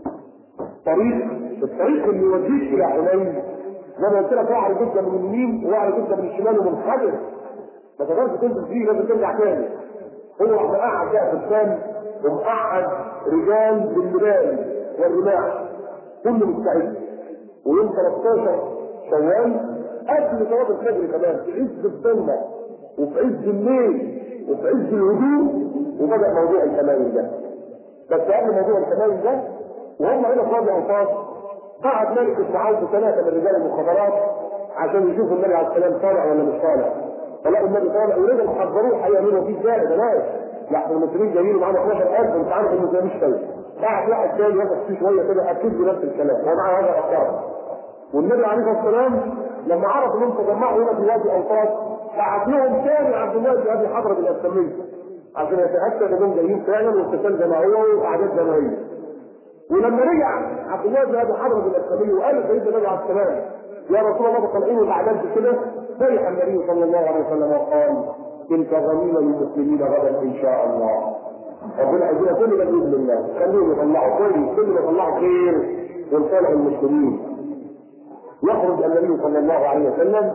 طريق الطريق اللي يوديك الى حنين زي ما قلت لك واعر جدا من اليمين وواعر جدا من الشمال ومنحدر ما تقدرش تنزل فيه لازم ترجع تاني هو راح مقعد بقى في الثاني ومقعد رجال بالنبال والرماح كله مستعد ويوم 13 شوال قبل صلاه الفجر كمان في عز الظلمه وفي عز الليل وفي عز الهدوء وبدا موضوع التمايل ده بس قبل موضوع التمايل ده وهم هنا في وادي انفاس قعد ملك بن عوف ثلاثه من رجال المخابرات عشان يشوفوا النبي عليه السلام طالع ولا مش طالع فلقوا النبي طالع ورجعوا حذروه هيعملوا فيه ازاي ده ناس لا المسلمين جايين معانا 12000 انت عارف ان مش شيء قاعد واحد تاني واقف فيه شويه كده اكيد بنفس الكلام ومع هذا الافكار والنبي عليه الصلاه والسلام لما عرف انهم تجمعوا هنا في وادي اوطاس بعت لهم تاني عبد الله بن ابي حضره الاسلاميه عشان يتاكد انهم جايين فعلا واتصال جماعيه واعداد جماهيريه ولما رجع عبد الله بن ابي حضره الاسلامي وقال سيدنا النبي عليه السلام يا رسول الله طالعين الاعداد كده فرح النبي صلى الله عليه وسلم وقال تلك غنيمه للمسلمين غدا ان شاء الله ربنا يدينا كل ما باذن الله خليهم يطلعوا كويس كل ما يطلعوا خير لصالح المسلمين يخرج النبي صلى الله عليه وسلم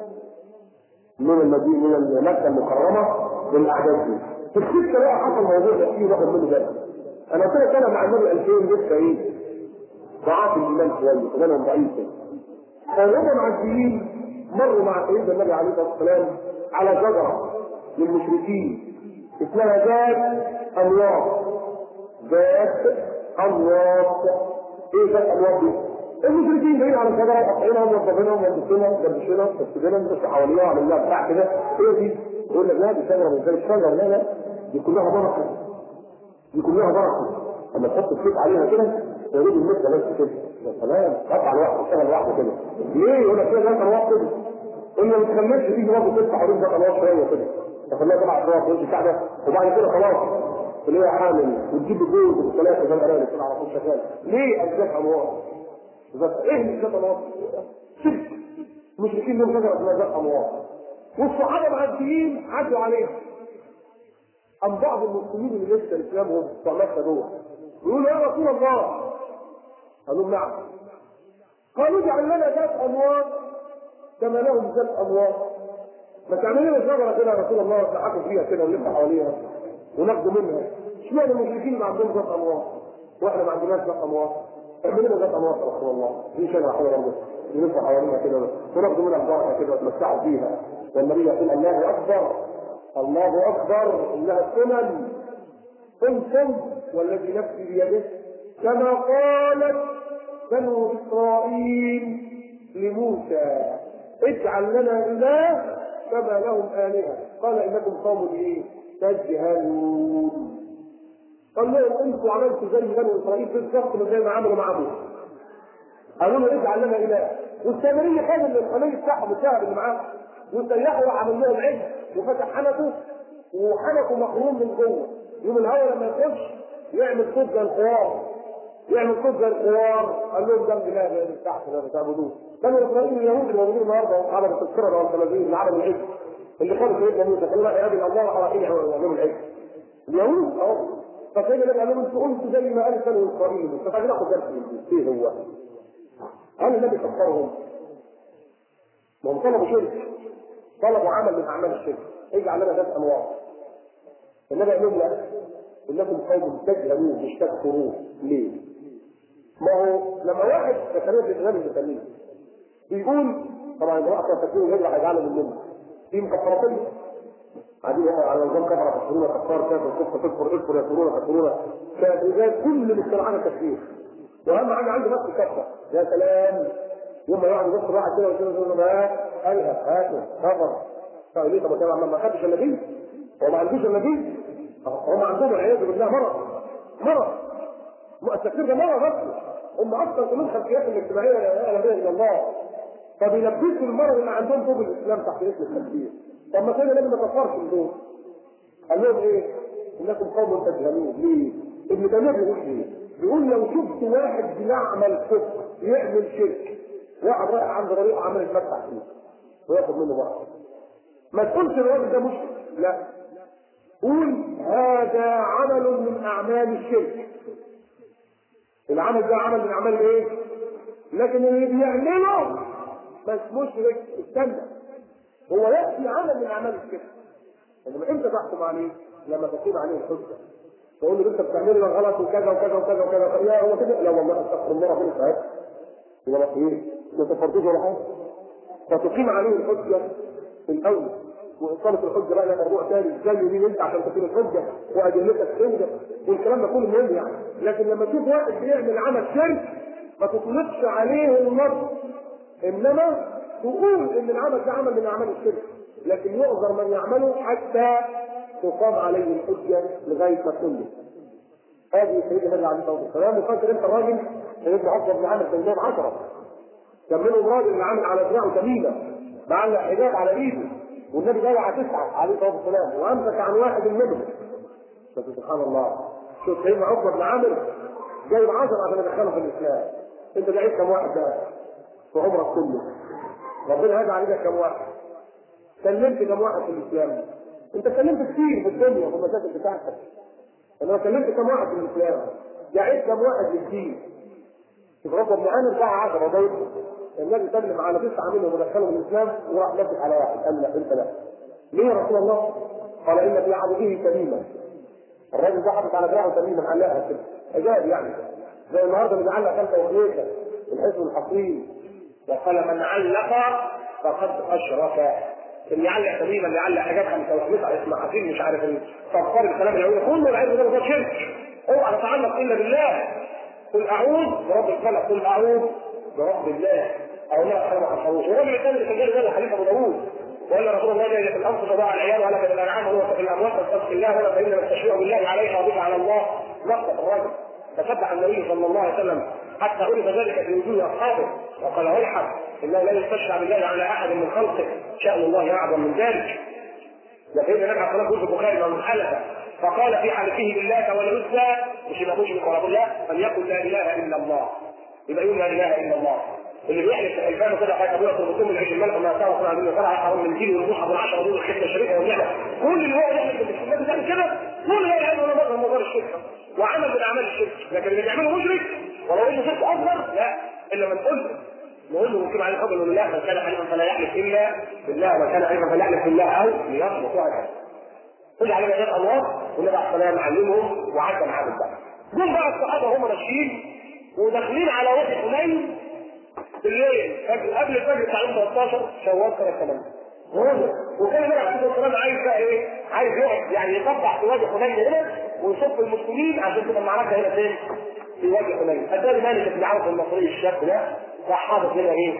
من المدينه من مكه المكرمه بالاعداد دي في السكه بقى حصل موضوع يحكيه واخد منه بالك انا قلت لك انا مع النبي 2000 لسه ايه ضعاف الايمان شويه ايمانهم ضعيف فهم معديين مروا مع سيدنا النبي عليه الصلاه والسلام على شجره للمشركين اسمها ذات انواط ذات انواط ايه ذات انواط دي؟ المشركين جايين على شجره قاطعينها وموظفينها وموظفينها ومدبشينها ومسجدينها بس حواليها وعاملين لها بتاع كده ايه دي؟ يقول لك لا دي شجره مش زي الشجره لا لا دي كلها بركه دي كلها بركه لما تحط السيف عليها كده تريد المده بس كده يا سلام قطع لوحده اشتغل لوحده كده ليه يقول لك كده ده الوقت كده قلنا ما تخليش تيجي برضه تفتح حدود ده خلاص شويه كده تخليها تبع الصلاه وانت قاعده وبعد كده خلاص اللي هي حامل وتجيب الجوز والثلاثه زي الارانب كده على طول شغال ليه ازاك انوار؟ ايه اللي ذات انوار؟ شرك المشركين لهم شجره اسمها ذات انوار والصحابه معديين عدوا عليها أم بعض المسلمين اللي لسه اسلامهم بتوع مكه دول يقولوا يا رسول الله قالوا نعم قالوا اجعل لنا ذات انوار كما لهم ذات انوار ما تعمل لنا شجره كده يا رسول الله نضحكوا فيها كده ونلف حواليها وناخدوا منها اشمعنى المشركين ما عندهم ذات انوار واحنا ما عندناش ذات انوار اعمل لنا ذات انوار يا رسول الله دي شجره حلوه برضه نلف حواليها كده وناخدوا منها البركه كده ونتمتعوا فيها والنبي يقول الله اكبر الله اكبر انها السنن قلتم والذي نفسي بيده كما قالت بنو اسرائيل لموسى اجعل لنا اله كما لهم الهه قال انكم قوم ايه تجهلون قال لهم انتم عملتوا زي بنو اسرائيل بالظبط زي ما عملوا مع موسى قالوا له اجعل لنا اله والسامري خد الخليل بتاعهم الشهر اللي معاه وسيحوا وعمل لهم عجل وفتح حنكه وحنكه مخروم من جوه يوم الهواء لما يخش يعمل صوت زي الخوار يعمل صوت زي الخوار قال لهم جنب لا ده تحت ده بتعبدوه كانوا اسرائيل اليهود اللي موجودين النهارده عملوا التذكره ولا التلازيم اللي عملوا العجل اللي خدوا سيدنا موسى قالوا لا يا ابن الله على ايه يعملوا العجل اليهود اهو فسيدنا النبي قال لهم انتوا قلتوا زي ما قال بنو اسرائيل فخلينا ناخد درس من ايه هو؟ قال النبي فكرهم ما هم طلبوا شرك طلبوا عمل من اعمال الشرك اجعل لنا ذات انواع النبي قال لهم لا انكم قوم تجهلون مش تكفرون ليه؟ ما هو لما واحد تكلم في الامام ابن تيميه بيقول طبعا امرأة تكون الهجرة هيجعله مننا في مكفرتين قاعدين على نظام كفر تكفرون كفار كافر كفر تكفر اكفر يكفرون كفرون كان كل مجتمعنا تكفير واهم حاجه عنده نفس الكفره يا سلام يوم ما يقعد يبص واحد كده ويقول له ما قالها هاتوا كفر طيب ليه طب ما ما خدش النبي هو ما عندوش النبي هم عندهم والعياذ بالله مرض مرض التفكير ده مرض اصلا هم اصلا كلهم خلفياتهم الاجتماعيه لا اله الا الله فبيلبسوا المرض اللي عندهم فوق الاسلام تحت اسم التكفير طب ما كان النبي ما كفرش دول قال لهم ايه؟ انكم قوم تجهلون ليه؟ ابن تيميه بيقول ايه؟ بيقول لو شفت واحد بيعمل كفر يعمل شرك واحد رايح عند طريق عمال يتمتع فيه وياخد منه بقى ما تقولش الراجل ده مشرك لا قول هذا عمل من اعمال الشرك العمل ده عمل من اعمال ايه لكن اللي بيعمله ما اسموش مشرك استنى هو ياتي عمل من اعمال الشرك انما امتى تحكم عليه لما تقيم عليه الحجه تقول له انت بتعمل لك غلط وكذا وكذا وكذا وكذا يا هو كده لا والله استغفر الله ربنا يسعدك يبقى ايه ما تفرضوش ولا حاجه فتقيم عليه الحجه الاول واقامه الحجه بقى ده موضوع ثاني ازاي مين انت عشان تقيم الحجه وادلتك تنجح والكلام ده كله مهم يعني لكن لما تشوف واحد بيعمل عمل شرك ما تطلقش عليه النص انما تقول ان العمل ده عمل من اعمال الشرك لكن يعذر من يعمله حتى تقام عليه الحجه لغايه ما تكون هذه سيدنا النبي عليه الصلاه والسلام وفاكر انت الراجل سيدنا عقبه بن عامر كان جايب 10 كان منهم راجل اللي عامل على دراعه تميمه معلق حجاب على ايده والنبي جاي على تسعه عليه الصلاه والسلام وامسك عن واحد منهم بس سبحان الله شوف سيدنا عقبه بن عامر جايب 10 عشان يدخله في الاسلام انت جايب كم واحد ده في عمرك كله ربنا هدى عليك كم واحد كلمت كم واحد في الاسلام انت كلمت كتير في الدنيا وفي المشاكل بتاعتك انما كلمت كم واحد في الاسلام دعيت كم واحد للدين شوف عقبه بن عامر دعا 10 ضيف النبي سلم على تسعه منهم ودخلهم الاسلام وراح نبه على واحد قال لا انت لا ليه يا رسول الله؟ قال ان في عبده كريما الراجل ده حاطط على دراعه تميمه معلقها كده اجاب يعني زي النهارده اللي بيعلق خمسه وثلاثه الحزب الحصين وقال من علق فقد اشرك اللي يعلق تميمه اللي يعلق حاجات خمسه وثلاثه اسمه حصين مش عارف الصفار الكلام اليهودي كله العلم ده شرك اوعى تتعلق الا بالله قل اعوذ برب الفلق قل اعوذ برب الله او لا خير ما حصلوش والراجل الثاني اللي كان جاي ده حديث ابو داوود وقال رسول الله جاي في الانفس وضع العيال ولا في الانعام وهو في الاموات فاتقوا الله ولا فانما التشريع بالله عليها وبك على الله نقص الرجل فسبح النبي صلى الله عليه وسلم حتى عرف ذلك في وجوه اصحابه وقال ويحك انه لا يستشفع بالله على احد من خلقه شان الله اعظم من ذلك لكن النبي عليه الصلاه والسلام في البخاري من حلف فقال في حلفه بالله والعزى مش يبقى مشرك ولا بالله فليقل لا اله الا الله يبقى يقول لا اله الا الله اللي بيحلف في حلفانه كده حاجه ابويا تربطهم من عيش الملك وما يساوي صنع دين فرع حرام من دين والمصحف والعشره ودول الحته الشريفه والنعمه كل اللي هو يحلف بالسنه بتعمل كده كل ده العلم ولا مظهر مظهر الشرك وعمل من اعمال الشرك لكن اللي بيعمله مشرك ولو انه شرك اصغر لا الا من قلت نقول له ممكن عليه قبل بالله من كان حليفا فلا يحلف الا بالله ومن كان حليفا فلا يحلف بالله او ليصمت وهكذا خد على جزاء الله والنبي عليه السلام علمهم وعدى معاهم بقى جم بقى الصحابه هم ماشيين وداخلين على وادي حنين بالليل قبل قبل الفجر بتاع يوم 13 شوال سنه 8 وهو وكان النبي عليه الصلاه والسلام عايز بقى ايه؟ عايز يقعد يعني يقطع في وادي حنين هنا ويصف المسلمين عشان تبقى المعركه هنا فين؟ في وادي حنين اتاري مالك بن عوف المصري الشاب ده راح حاطط هنا ايه؟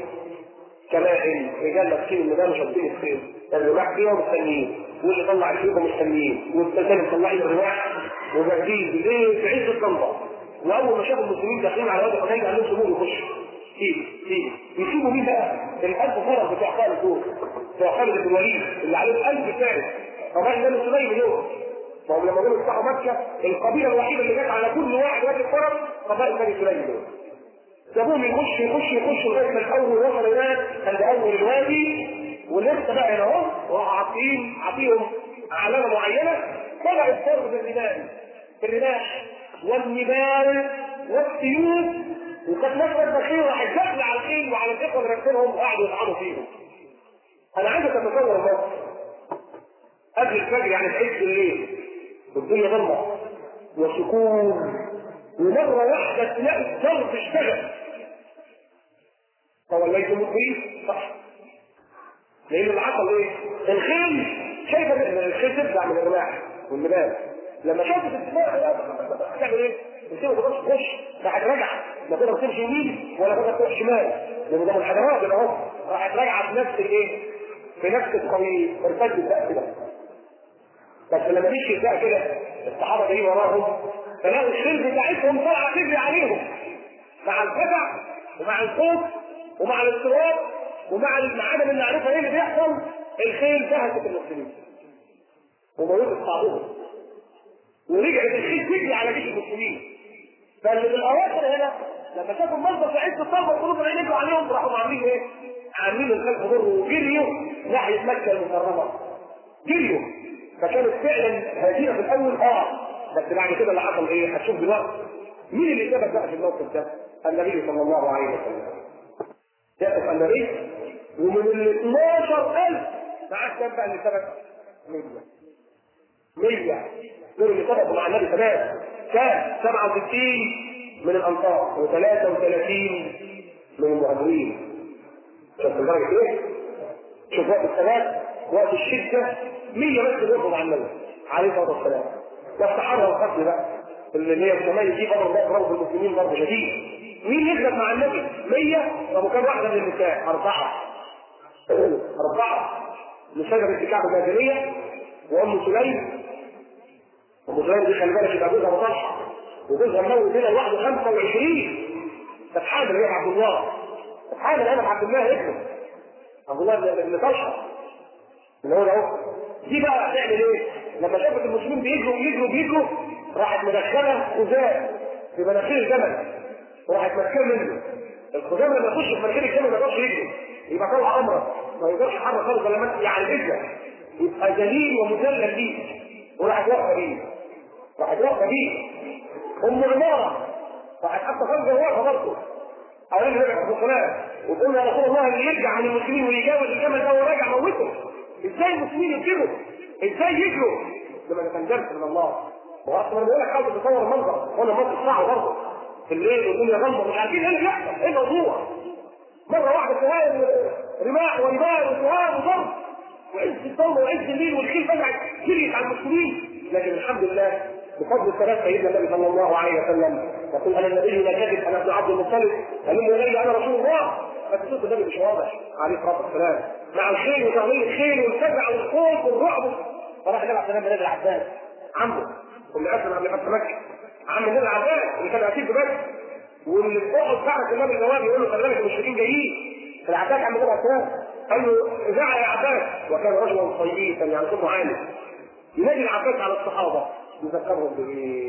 كمائن رجال ماسكين الميدان وشادين الخير الرماح فيهم مستنيين واللي طلع الفيكم مستنيين والثاني مطلعين الرماح وجاهزين بالليل في عز الضلمه واول ما شافوا المسلمين داخلين على وادي حنين قال لهم سيبوه يخش سيبوا سيبوا يسيبوا مين بقى؟ الألف فرس بتاع خالد دول بتاع خالد بن الوليد اللي عليه ألف فارس طبعا ده سليم اليوم ما هو لما جم يفتحوا مكة القبيلة الوحيدة اللي جت على كل واحد وادي الفرس قبائل بني سليم دول سابوهم يخش يخش يخش لغايه ما الاول وصل هناك عند اول الوادي ولسه بقى هنا اهو وعاطين عاطيهم علامه معينه طلع الفرد بالرمال بالرماح والنبال والسيوف وكانت ناس بخير واحد دخل على الخيل وعلى الاخوه اللي راكبينهم وقعدوا يطعنوا فيهم. انا عايزك تتصور مصر قبل الفجر يعني في عز الليل والدنيا ضلمه وسكون ومره واحده تلاقي الضرب اشتغل فوليتم الطريق صح لان اللي حصل ايه؟ الخيل شايفه ان الخيل تبدع من الرماح والنبال لما شافت الدماغ تعمل ايه؟ تسيبه تخش تخش راحت راجعه لا تقدر تمشي يمين ولا تقدر تروح شمال لان ده منحدرات كده اهو راحت راجعه في نفس الايه؟ في نفس الطريق ارتدت بقى كده بس لما مشي بقى كده الصحابه جايين وراهم فلقوا الخيل بتاعتهم طالعه تجري عليهم مع الفزع ومع الخوف ومع الاضطراب ومع عدم المعرفه ايه اللي بيحصل الخيل دهست المسلمين وموت اصحابهم ورجعت الخيل تجري على جيش المسلمين فاللي بالاواخر هنا لما شافوا المنظر في عز الطلبه وقلوب العين عليهم راحوا عاملين ايه؟ عاملين الخلف ضر وجريوا ناحيه مكه المكرمه جريوا فكانت فعلا هزيمه في الاول اه بس بعد كده اللي حصل ايه؟ هتشوف دلوقتي مين اللي ثبت بقى في الموقف ده؟ النبي صلى الله عليه وسلم ثبت النبي ومن ال 12000 معاه كام بقى اللي ثبت؟ 100 100 دول اللي ثبتوا مع النبي ثبات كام؟ 67 من الانصار و33 من المهاجرين شوف درجه ايه؟ شوف وقت الثبات وقت الشده 100 بس اللي يقبض على النبي عليه الصلاه والسلام والصحابه القتل بقى اللي هي الشمال دي قدر الله ضرب المسلمين ضرب شديد مين يكذب مع النبي 100 طب وكم واحده من النساء اربعه أربعة من شجرة كعب الجاهلية وأم سليم أم سليم دي خلي بالك يبقى جوزها بطلحة وجوزها موت هنا لوحده 25 كانت حامل هي عبد الله كانت حامل أنا عبد الله ابنه عبد الله بن طلحة اللي هو ده دي بقى هتعمل ايه؟ لما شافت المسلمين بيجروا بيجروا بيجروا راحت مدخله خزان في مناخير الجمل وراحت ماسكاه منه الخزان لما يخش في مناخير الجمل ما يقدرش يجري يبقى طالع امرك ما يقدرش يحرك خالص لما انت يعني اجري يبقى ذليل ومذلل ليه وراحت واقفه بيه راحت واقفه بيه ام عماره راحت حتى خارجه واقفه برضه قال النبي عليه الصلاه وتقول يا رسول الله اللي يرجع من المسلمين ويجاوز الجمل ده وراجع موته ازاي المسلمين يجروا ازاي يجروا لما ده كان درس من الله واصلا بقول لك حاول تتصور المنظر وانا المنظر صعب برضه في الليل والدنيا غامضه مش عارفين ايه اللي بيحصل ايه الموضوع مره واحده سهام رماح ونار وسهام وضرب وعز الثوره وعز الليل والخيل فجأة جريت على المسلمين لكن الحمد لله بفضل الثلاث سيدنا النبي صلى الله عليه وسلم يقول انا النبي لا كذب انا ابن عبد المطلب علموا الي انا رسول الله فتصدق النبي مش واضح عليه الصلاه والسلام مع الخيل وتعظيم الخيل والفزع والخوف والرعب فراح النبي عليه السلام العباس عمه اللي اسلم قبل فتح مكه عم النبي العباس اللي كان اسير في مكه واللي في احد ساعه النبي الجواب يقول له خلي بالك المشركين جايين فالعباس عم النبي عليه قال له اذاع يا عباس وكان رجلا طيبا يعني صوته عالي ينادي العباس على الصحابه يذكرهم بايه؟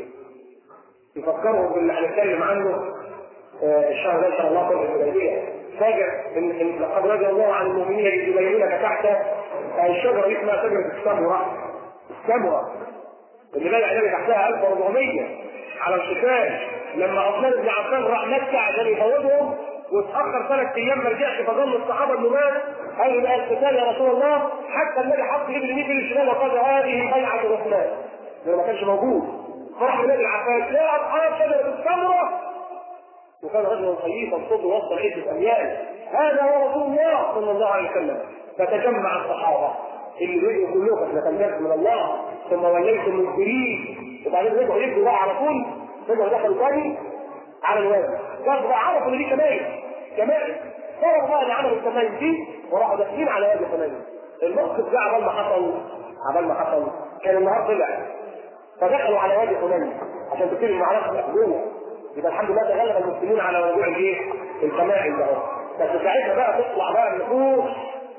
يفكرهم باللي هنتكلم عنه الشهر ده ان شاء الله في الحديبيه فاجر ان ان لقد رضي الله عن المؤمنين الذين يبايعونك تحت الشجره دي اسمها شجره السمره السمره اللي بايع النبي تحتها 1400 على القتال لما عثمان بن عفان راح مكه عشان يفوضهم واتاخر ثلاث ايام ما رجعش فظن الصحابه انه مات قالوا بقى القتال يا رسول الله حتى النبي حط يد اليمين في الشمال وقال هذه بيعه عثمان لانه ما كانش موجود فرح النبي العباس يا اصحاب شجره السمره وكان رجلا خليفا صوته وسط عده اميال هذا هو رسول الله صلى الله عليه وسلم فتجمع الصحابه اللي رجعوا كلهم احنا كان درس من الله ثم وليتم منكرين وبعدين رجعوا يجروا بقى على طول رجعوا دخلوا تاني على الوادي كانوا بقى عرفوا ان دي كمائن كمائن صاروا بقى اللي عملوا الكمائن دي وراحوا داخلين على وادي الكمائن الموقف ده عبال ما حصل عبال ما حصل كان النهار طلع فدخلوا على وادي حنين عشان تبتدي المعركه مقبوله يبقى الحمد لله تغلب المسلمين على موضوع الايه؟ الكمائن ده بس ساعتها بقى تطلع بقى النفوس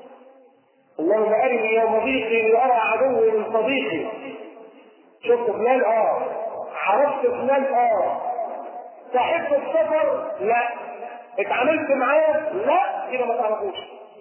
اللهم ارني يوم ضيقي لارى عدوي من صديقي شفت فلان اه عرفت فلان اه صاحبت السفر لا اتعاملت معاه لا كده ما تعرفوش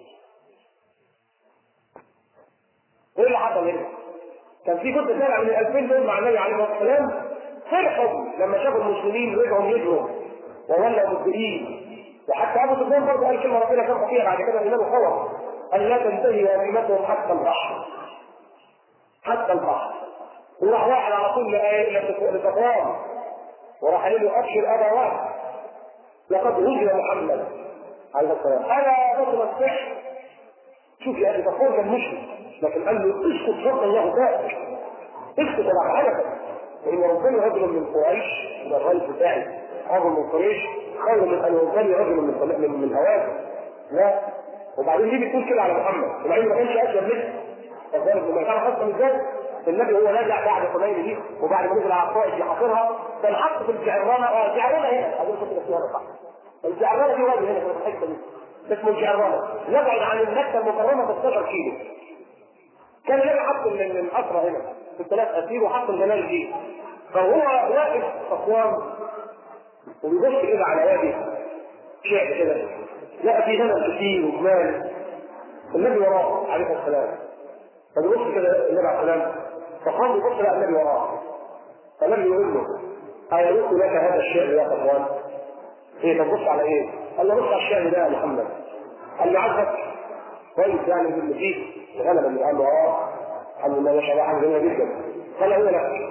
ايه اللي حصل هنا؟ كان في كتب طالع من الألفين دول مع النبي عليه الصلاه والسلام فرحوا لما شافوا المسلمين رجعوا يجروا وولوا مدبرين وحتى ابو سفيان برضه قال كلمه ربنا كان فيها بعد كده الامام خوف قال لا تنتهي هزيمتهم حتى البحر حتى البحر وراح واحد على طول لصفوان وراح قال له ابشر ابا واحد لقد هجر محمد عليه السلام الا بطل السحر شوف يا اخي صفوان كان مشرك لكن قال له اسكت فضل الله ذاك اسكت انا حركك لان ربنا رجل من قريش من الرئيس بتاعي رجل من قريش خير من ان يرضي رجل من من من هواك لا وبعدين دي بتقول كده على محمد وبعدين ما كانش اسلم لسه فذلك لما كان اصلا ازاي النبي هو راجع بعد حنين دي وبعد ما نزل على الطائف يحاصرها كان حط في الجعرانه اه الجعرانه هنا اظن كنت فيها صح الجعرانه دي وادي هنا في الحته دي اسمه الجعرانه يبعد عن المكه المكرمه ب 16 كيلو كان النبي حط الاسرى هنا في الثلاث اسير وحط الجمال دي فهو واقف صفوان وبيبص كده على وادي شعب كده لقى في غنم كتير وجمال النبي وراه عليه السلام فبيبص كده النبي عليه السلام فقام يبص لقى النبي وراه فالنبي يقول له أيرد لك هذا الشعر يا صفوان؟ ايه طب بص على ايه؟ قال له بص على الشعر ده يا محمد قال له عجبك كويس يعني اللي فيه الغنم اللي قال له اه الحمد لله ما شاء الله حاجه جميله جدا قال هو لك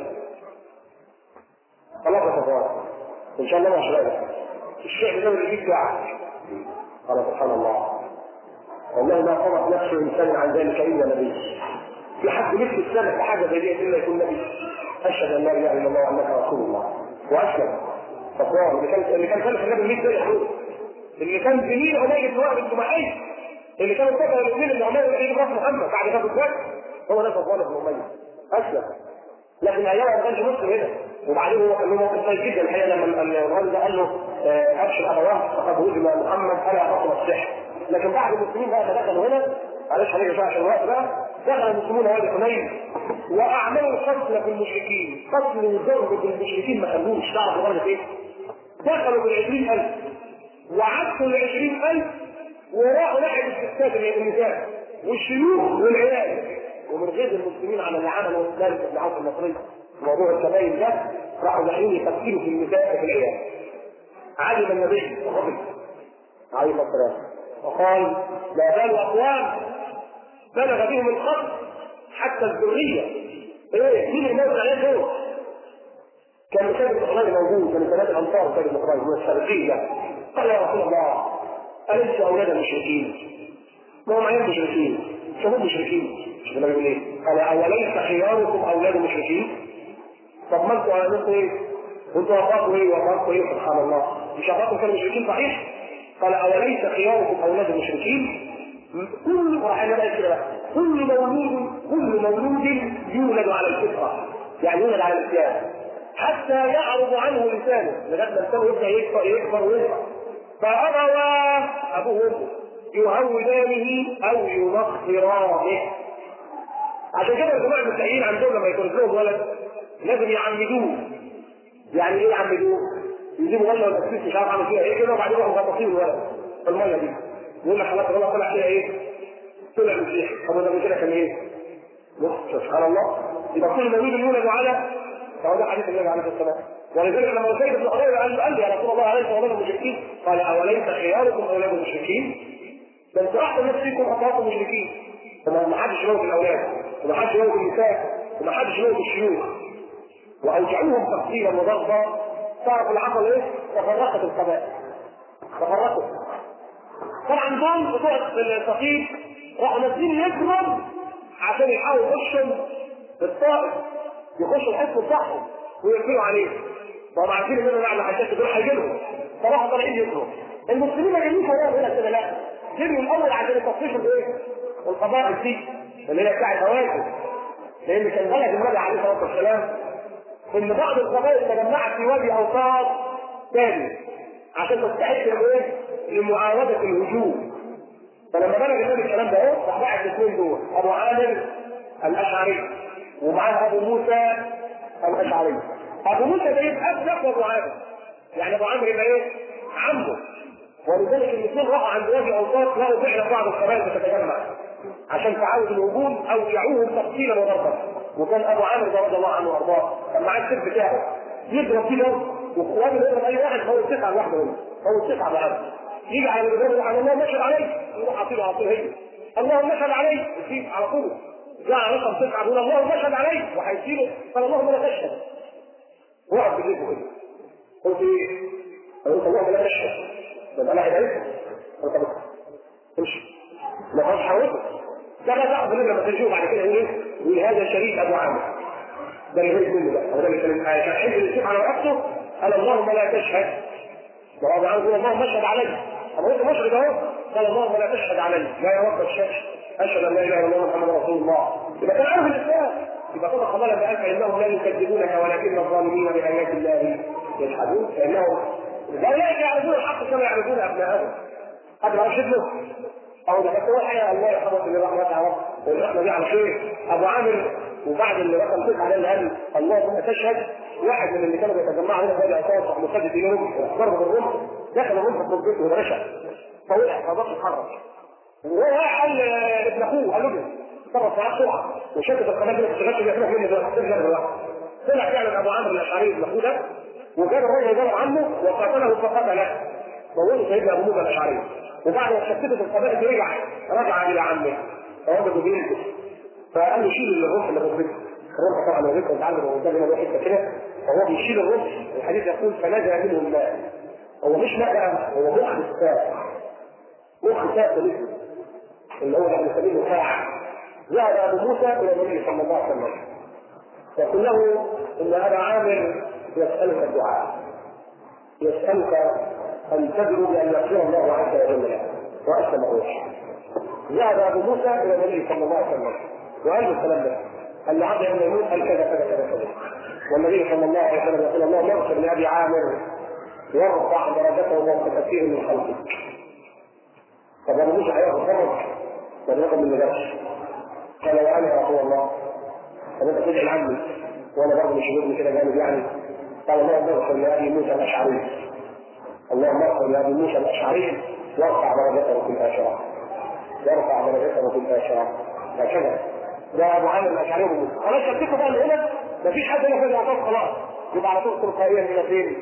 خلاص يا صفوان ان شاء الله ما شاء الشعر ده اللي فيه بتاعك قال سبحان الله والله ما طرق نفس انسان عن ذلك الا نبي في حد مثل السنه في حاجه زي دي الا يكون نبي اشهد ان لا اله الا الله وانك رسول الله واسلم صفوان اللي كان اللي كان خلف النبي 100 سنه اللي كان زميل عبيد بن وهب الجماعي اللي كانوا اتفقوا الاثنين ان عمر يجيب راس محمد بعد غزوه بدر هو ده صفوان بن اميه اسلم لكن ايامها ما كانش مسلم هنا وبعدين هو كان له موقف طيب جدا الحقيقه لما الراجل ده قال له آه، ابشر ابواه فقد هزم محمد الا اقوى السحر لكن بعد المسلمين بقى ما دخلوا هنا معلش هنيجي شويه عشان الوقت بقى دخل المسلمون وادي حنين واعملوا القتل في المشركين قتل وضرب في المشركين ما خلوش تعرفوا درجه ايه؟ دخلوا بال 20000 وعدوا ال 20000 وراحوا ناحيه الستات النساء والشيوخ والعيال ومن غير المسلمين على اللي عملوا ذلك ابن عوف المصري موضوع الكباين ده راحوا داخلين يقتلوا في النساء في العيال علم النبي وغضب عليه الصلاه والسلام وقال لا بال اقوام بلغ بهم القتل حتى الذريه ايه مين الموت العيال دول؟ كان كان الإخوان موجود كان ثلاث الأنصار كان الإخوان من السابقين يعني. قال يا رسول الله أليس أولاد المشركين؟ ما هم عيال مشركين شباب مشركين مش النبي يقول ايه؟ قال أوليس خياركم أولاد المشركين؟ طب ما انتوا على نفسه ايه؟ وانتوا وفاكم ايه وفاكم ايه سبحان الله؟ مش وفاكم كانوا مشركين صحيح؟ قال أوليس خياركم أولاد المشركين؟ كل قرآن بقى كده بقى كل مولود كل مولود يولد على الفطرة يعني يولد على الإسلام حتى يعرض عنه لسانه لغايه ما لسانه يبدا يكبر يكبر ويكبر فابوا ابوه وامه يهودانه او ينصرانه عشان كده الجماعه المسيحيين عندهم لما يكون لهم ولد لازم يعمدوه يعني ايه يعمدوه؟ يجيبوا ميه ولا مش عارف عامل فيها ايه كده وبعدين يروحوا مغطسين الولد في الميه دي يقول لك خلاص الولد طلع فيها ايه؟ طلع مسيحي طب ده كده كان ايه؟ بص سبحان الله يبقى كل مولود يولد على فهو ده حديث النبي عليه الصلاه والسلام ولذلك لما سيد بن حضير قال له قال لي يا رسول الله عليك اولاد المشركين قال اوليس خياركم اولاد المشركين؟ ده انتوا احسن ناس فيكم اخوات المشركين فما ما حدش يموت الاولاد وما حدش يموت النساء وما حدش يموت الشيوخ واوجعوهم تقتيلا وضغطا تعرف اللي حصل ايه؟ تفرقت القبائل تفرقوا طبعا دول بتوع السقيف راحوا نازلين يجروا عشان يحاولوا يخشوا الطائف يخشوا الحصن بتاعهم ويقفلوا عليه طبعا عارفين ان انا نعمل حاجات دول هيجي لهم فراحوا طالعين يجروا المسلمين ما جايين وراهم هنا كده لا جريوا الاول عشان يطفشوا الايه؟ القبائل دي اللي هي بتاعت هواكم لان كان غلط النبي عليه الصلاه والسلام ان بعض القبائل تجمعت في وادي اوساط ثاني عشان تستعد لايه؟ لمعاوده الهجوم فلما بلغ النبي الكلام ده اهو راح بعت الاثنين دول ابو عامر الاشعري ومعاه ابو موسى الاشعري ابو موسى ده يبقى ابلغ وابو عامر يعني ابو عامر يبقى ايه؟ عمه ولذلك الاثنين راحوا عند وادي اوساط لقوا فعلا بعض القبائل بتتجمع عشان تعاود الهجوم اوجعوهم تقتيلا وضربا وكان ابو عامر رضي الله عنه وارضاه كان معاه السيف بتاعه يضرب فيه واخوانه يضرب اي واحد هو تسعه لوحده هنا هو تسعه بعد يجي على الرجال على الله مشهد عليه يروح عاطيله على طول هي اللهم مشهد عليه يسيب على طول جاء رقم تسعه يقول اللهم مشهد عليه وهيسيبه قال اللهم لا تشهد وقف بالليل كده قلت ايه؟ قلت اللهم لا تشهد يبقى انا هدايتك قلت طب امشي ما خلاص حاولته ده بقى تعرف لما ترجعوا بعد كده يقول ايه؟ يقول هذا شريك ابو عامر ده اللي هي منه بقى هو ده اللي كان كان حزب السيف على رقبته قال اللهم لا تشهد وابو عامر يقول اللهم اشهد علي اما قلت مشهد اهو قال اللهم لا تشهد علي لا يا رب الشهد اشهد ان لا اله الا الله محمد رسول الله يبقى كان عارف الاسلام يبقى صدق الله لما قال فانهم لا يكذبونك ولكن الظالمين بايات الله يجحدون فانهم لا يعرفون الحق كما يعرفون ابنائهم هذا ما له او ده كان واحد الله يرحمه اللي راح وقع والرحمه دي على خير ابو عامر وبعد اللي رقم تسعه ده قال اللهم تشهد واحد من اللي كانوا بيتجمعوا هنا في الاساس راح مسدد اليوم ضرب بالرمح دخل الرمح في البيت ورشق فوقع ما بقاش يتحرك وهو قال ابن اخوه قال له تصرف معاه بسرعه وشدد القناه اللي اشتغلت بيها كده مني ده طلع فعلا ابو عامر الاشعري ابن اخوه ده وجاب الرجل ضرب عنه وقاتله فقتله موته سيدنا ابو موسى الاشعري وبعد ما شتتت القبائل رجع رجع الى عمه فوجدوا بيلبس فقال له شيل الرمح اللي في الرمح الرمح طبعا لو ذكر متعلم هو قدام هنا حته كده فهو بيشيل الرمح الحديث يقول فنجا منه الماء هو مش ماء هو مخ الساء مخ ساء بالاسم اللي هو احنا بنسميه ساعه ذهب ابو موسى الى النبي صلى الله عليه وسلم يقول له ان ابا عامر يسالك الدعاء يسالك ان تدعو بان يغفر الله عز وجل لك واسلم روحك ذهب ابو موسى الى النبي صلى الله عليه وسلم وقال له الكلام ده قال له عبد يوم يموت قال كذا كذا كذا كذا والنبي صلى الله عليه وسلم يقول اللهم اغفر لابي عامر وارفع درجته وكثير من خلقك طب ابو موسى هياخد فرج ولا ياخد من نجاش قال وانا يا رسول الله طب انت تدعي عني وانا برضه مش ابني كده جامد يعني قال اللهم اغفر لابي موسى الاشعري اللهم اغفر لابي موسى الاشعري وارفع درجته في الاخره وارفع درجته في الاخره هكذا ده ابو عامر الاشعري ابو موسى خلاص شفتكم بقى من هنا مفيش حد هنا في العطاف خلاص يبقى على طول تلقائيا الى فين؟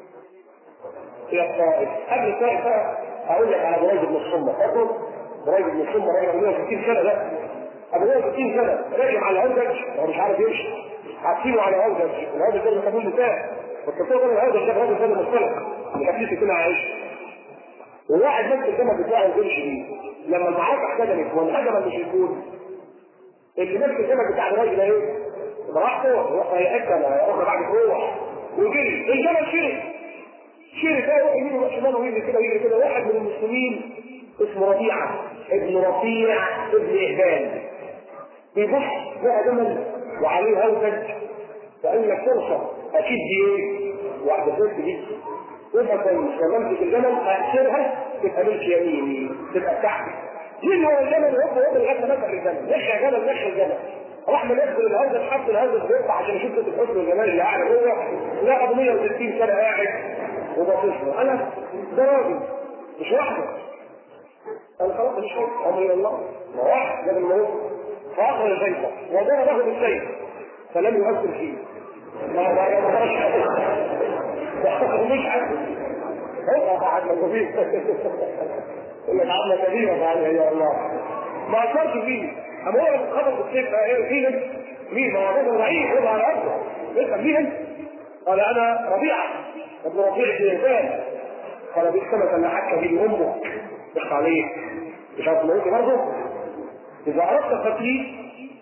الى الطائف قبل الطائف بقى اقول لك على بريد بن الصمة فاكر؟ بريد بن الصمة راجل 160 سنة ده ابو 160 سنة راجل على هودج هو مش عارف يمشي حاطينه على هودج الهودج ده اللي خدوه لسان والدكتور ده الهودج ده الراجل ده المصطلح اللي كان فيه كده عايش وواحد نفس السمك بتاعه يمشي بيه لما المعركة احتدمت وانهدم المشركون اللي نفس السمك بتاع الراجل ده ايه؟ راح فوق راح هي حته اخرى بعد تروح وجري الجبل شري شري ده يروح يمين ويروح شمال ويجري كده ويجري كده واحد من المسلمين اسمه ربيعه ابن ربيع ابن اهبال بيبص لقى جمل وعليه هودج فقال لك فرصه اكيد دي ايه؟ واحده ست دي يبقى كويس لما امسك الجمل اكسرها تبقى ملك يميني تبقى بتاعتي مين هو الجمل هو هو لغايه ما مسك الجمل نخ الجمل نخ الجمل راح منزل الهودج حط الهودج بيقطع عشان يشوف الحسن والجمال اللي قاعد جوه لا ابو 160 سنه قاعد وباصص له انا ده راجل مش واحده قال خلاص مش هو امر الى الله ما واحد قبل ما فاخرج البيت وضربه بالسيف فلم يؤثر فيه ما ما يقدرش مش عارف هو قاعد كبير يقول لك عمله كبيره فعلا يا الله ما اثرش فيه اما هو خبط السيف ايه فيه مين ما هو راجل ضعيف هو على قده يسال مين قال انا ربيعه ابن ربيع بن هشام قال بئس ما سلحتك به امك يخفى عليك مش عارف موت برضه اذا اردت قتلي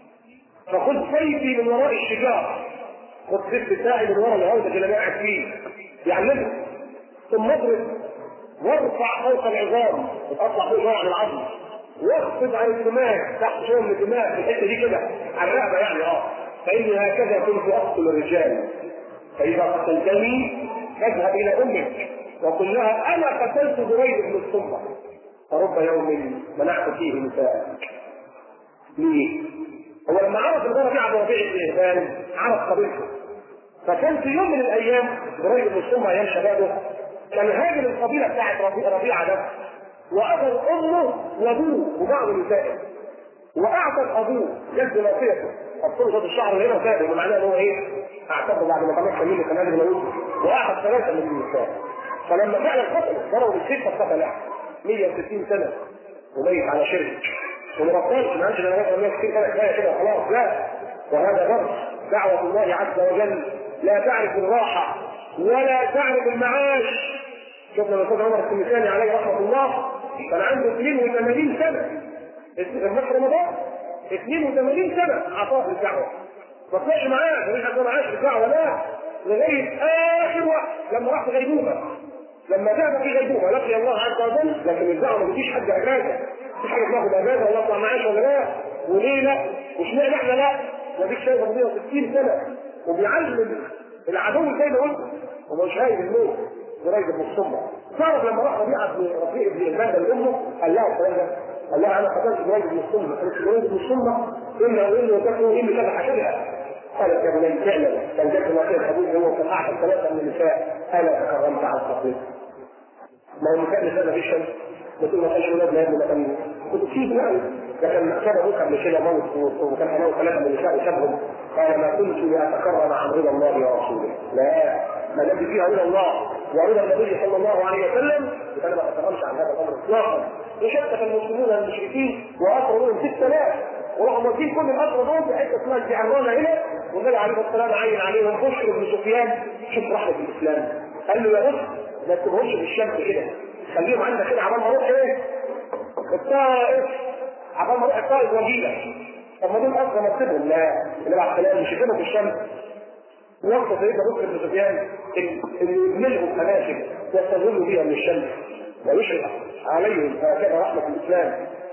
فخذ سيفي من وراء الشجار خذ سيف بتاعي من وراء الهودج اللي انا قاعد فيه يعلمك ثم اضرب وارفع فوق العظام اطلع فوق عن العظم واخفض عن الدماغ تحت شويه من الدماغ في الحته دي كده على الرقبه يعني اه فاني هكذا كنت اقتل الرجال فاذا قتلتني فاذهب الى امك وقل لها انا قتلت بريد بن الصمه فرب يوم منعت فيه نساءك ليه؟ هو لما عرف ان ربيعه بن ربيع بن هبان عرف قبيلته فكان في يوم من الايام بريد بن الصمه ايام شبابه كان هاجم القبيله بتاعت ربيعه ده واخذ امه وابوه وبعض نسائه واعتق ابوه جد ناصيته حطوا له الشعر هنا وسابه ومعناه ان هو ايه؟ اعتقد بعد ما طلعت منه كان لازم يموت واعتق ثلاثه من النساء فلما فعلا قتل ضربوا بالسيف فقتل 160 سنه وميت على شرك وما بطلش ما قالش انا 160 سنه كفايه كده خلاص لا وهذا درس دعوه الله عز وجل لا تعرف الراحه ولا تعرف المعاش شفنا الاستاذ عمر السمساني عليه رحمه الله كان عنده 82 سنه في رمضان 82 سنه عطاء للدعوه ما طلعش معاه مفيش حد معاش الدعوه لا لغايه اخر وقت لما راح في غيبوبه لما ذهب في غيبوبه لقي الله عز وجل لكن الدعوه ما بتجيش حد اجازه في حاجه تاخد اجازه ولا اطلع معاش ولا لا وليه لا واشمعنى احنا لا وديك شايف 160 سنه وبيعلم العدو زي ما قلت ومش هايب الموت قريب من الصمة تعرف لما راح ربيعة بن رفيع بن البلدة لأمه قال لها الكلام ده قال لها أنا قتلت قريب من الصمة قالت قريب من الصمة إلا وإلا وتكره إلا كذا حكمها قالت يا بني فعلا كان جد نصير أبوه هو كان أعتق ثلاثة من النساء أنا تكرمت على التقليد ما هو النساء نساء ما فيش شمس بتقول ما كانش ولاد لا ما كان كنت تسيب يعني لكن كان ابوك قبل كده موت وكان حماه ثلاثه من النساء وسابهم قال ما كنت لاتكرم عن رضا الله ورسوله لا ما الذي فيها رضا الله ورضا النبي صلى الله عليه وسلم فانا ما اتكرمش عن هذا الامر اطلاقا وشتت المسلمون المشركين واسروا منهم 6000 وراحوا مودين كل الاسرى دول في حته اسمها الجعرانه هنا والنبي عليه الصلاه والسلام عين عليهم بشر بن سفيان شوف رحمه الاسلام قال له يا بص ما تسيبهمش في الشمس كده خليهم عندك كده عبال ما اروح ايه الطائف عبال ما اروح الطائف واجيلك طب ما دول اصلا ما تسيبهم لا النبي عليه السلام مش يسيبهم في الشمس وقت سيدنا بكر بن سفيان اللي يبنلهم مناسك يستظلوا بها من الشمس ويشرق عليهم هكذا رحمه الاسلام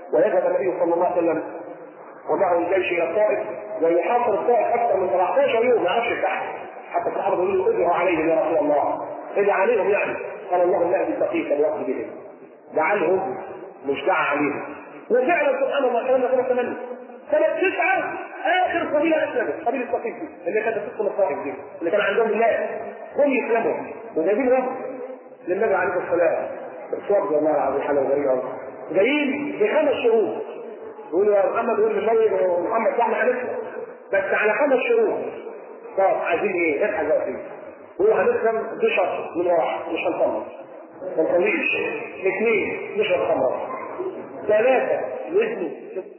ويذهب النبي صلى الله عليه وسلم ومعه الجيش الى الطائف ويحاصر الطائف اكثر من 17 يوم ما عرفش تحت حتى الصحابه يقولوا له ادعوا عليهم يا رسول الله ادعوا عليهم يعني قال اللهم اهدي سقيفا واخذ بهم دعالهم مش دعا عليهم وفعلا سبحان الله الكلام ده سنه 8 سنه 9 اخر قبيله اسلمت قبيله سقيف دي اللي كانت تدخل الطائف دي اللي كان عندهم الله هم يسلموا وجايبين رب للنبي عليه الصلاه والسلام الصواب والله العظيم حاجه غريبه جايين بخمس شروط يقولوا يا محمد يقول للنبي محمد احنا هنسلم بس على خمس شروط طب عايزين ايه؟ اضحك بقى فيه هو هنسلم بشرط من واحد مش هنطلق ما نطلقش اثنين نشرب خمر ثلاثة نزني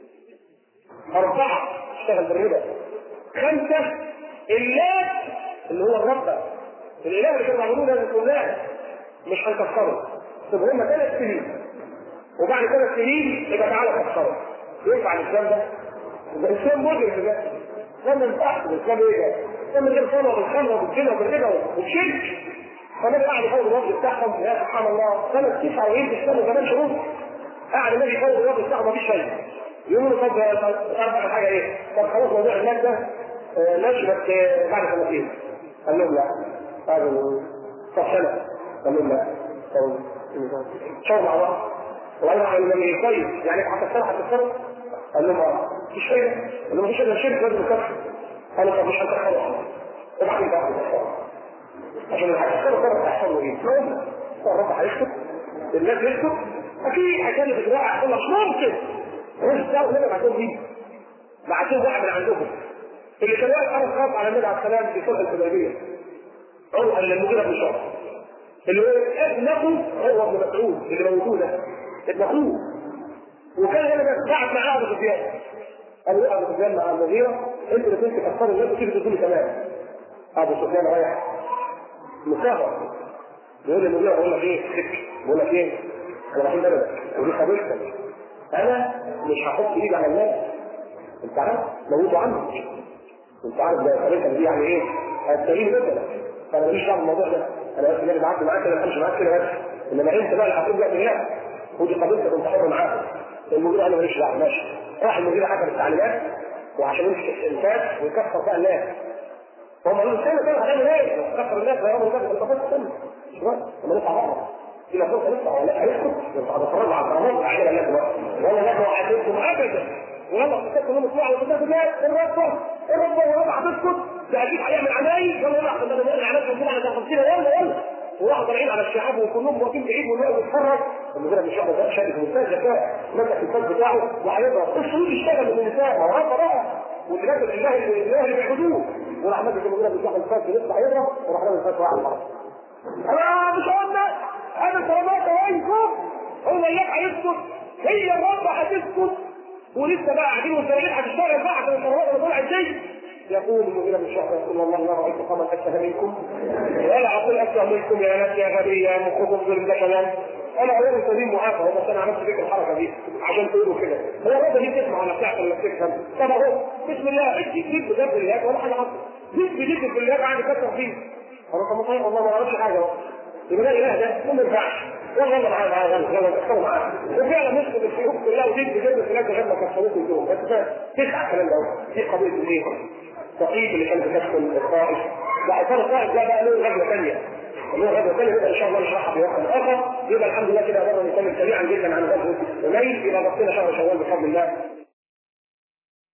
أربعة اشتغل بالربا خمسة اللات اللي هو الرب الإله اللي كانوا بيعبدوه ده كلها مش هنكسره طب هم ثلاث سنين وبعد ثلاث سنين يبقى تعالى كسره ينفع الإسلام ده؟ ده الإسلام مجرم في ده ده ما ينفعش الإسلام إيه ده؟ ده من غير صلاة بالخمر وبالزنا وبالربا وبالشرك فالنبي قاعد يفوض الوقت بتاعهم يا سبحان الله سنة 99 تشتغلوا كمان شهور قاعد النبي يفوض الوقت بتاعهم مفيش فايدة يقولوا طب أربع حاجة إيه؟ طب خلاص موضوع المال ده آه، ماشي بس آه، بعد سنتين قال لهم لا قالوا طب سنة قال لهم لا طب شاور مع بعض وقال لهم النبي طيب يعني حتى السنة حتى السنة قال لهم اه مفيش فايدة قال لهم مفيش فايدة الشرك لازم يكفر قالوا طب مش هنكفر وبعدين بقى هنكفر عشان الحاجة الصرف تحصل له ايه؟ لو الرب هيسكت الناس يسكت اكيد هيكلف اجراء هيحصل مش ممكن مش ده النبي بعتهم مين؟ بعتهم واحد من عندهم اللي كان واقف حرس خاص على النبي عليه السلام في صلح الحديبيه عروه المغيره بن شعبه اللي هو ابنه هو ابن مسعود اللي موجود ده ابن اخوه وكان هنا بس قاعد معاه ابو سفيان قال له ابو سفيان مع المغيره انتوا الاثنين تكسروا الناس وتيجي تقولوا كمان ابو سفيان رايح مكافأة يقول المدير بقول لك ايه بقول لك ايه انا رايحين بلدك ودي قبيلتك انا مش هحط ايدي على الناس انت عارف موتوا عنك انت عارف ده قبيلتك دي يعني ايه هتلاقيه مثلا فانا ماليش دعوه بالموضوع ده انا بس جاي بعت معاك كده ما امشي معاك كده بس انما انت بقى اللي هتقول لك لا ودي قبيلتك انت حر معاك المدير قال له ماليش دعوه ماشي راح المدير حكم التعليمات وعشان يمسك الانتاج ويكسر بقى الناس هم قالوا استنى كده هنعمل ايه؟ كسر الناس لا يوم الناس انت بس استنى شويه لما نطلع بره في فرصه نطلع ولا هيسكت يبقى هتتفرج على القرارات علينا الناس بقى ولا نحن حاسبكم ابدا ويلا تسكتوا لهم طلعوا وتسكتوا الناس الرب الرب والرب هتسكت ده اكيد هيعمل عمايل يلا يلا احنا بدل ما نعمل عمايل ونقول على 50 يلا يلا وراحوا طالعين على الشعاب وكلهم واقفين بعيد والواقف بيتفرج المدير مش واحد ده شايف المنتاج ذكاء مسك الفاز بتاعه وهيضرب السعودي يشتغل من النساء ما هو هذا بقى والناس الاله الاله اللي بيعبدوه وراح ماسك المدير بيفتح الفاز بيطلع يضرب وراح رامي الفاز على الارض انا مش قلنا انا كرامات هيكم هو اياك هيسكت هي الرب هتسكت ولسه بقى قاعدين والزمالين هتشتغل بقى عشان الكهرباء اللي طلعت دي يقول المغيرة من شهر يقول والله ما رأيت قوما أشهى منكم ولا أقول أشهى منكم يا ناس يا غبي يا مخكم ظلم ده كلام أنا أقول سليم معافى بس أنا عملت فيك الحركة دي عشان تقولوا كده هو الراجل دي تسمع ولا بتاعت ولا بتفهم طب أهو بسم الله ادي جيب بجد بالله ولا حاجة حصلت جيب بجد بالله قاعد يكسر فيه أنا طب طيب والله ما عملتش حاجة أهو يبقى ده الاله ده ما ينفعش يلا يلا معاه معاه يلا يلا كسروا معاه وفعلا مسكوا الشيوخ كلها ودي بجد في لجنه لما كسروه كلهم بس ده تسعه الكلام ده دي قضيه الايه؟ التقييد اللي كان بتدخل الطائف وحصان الطائف ده بقى له غزوه ثانيه له غزوه ثانيه يبقى ان شاء الله نشرحها في وقت اخر يبقى الحمد لله كده قدرنا نتكلم سريعا جدا عن غزوه قليل يبقى بقينا شهر شوال بفضل الله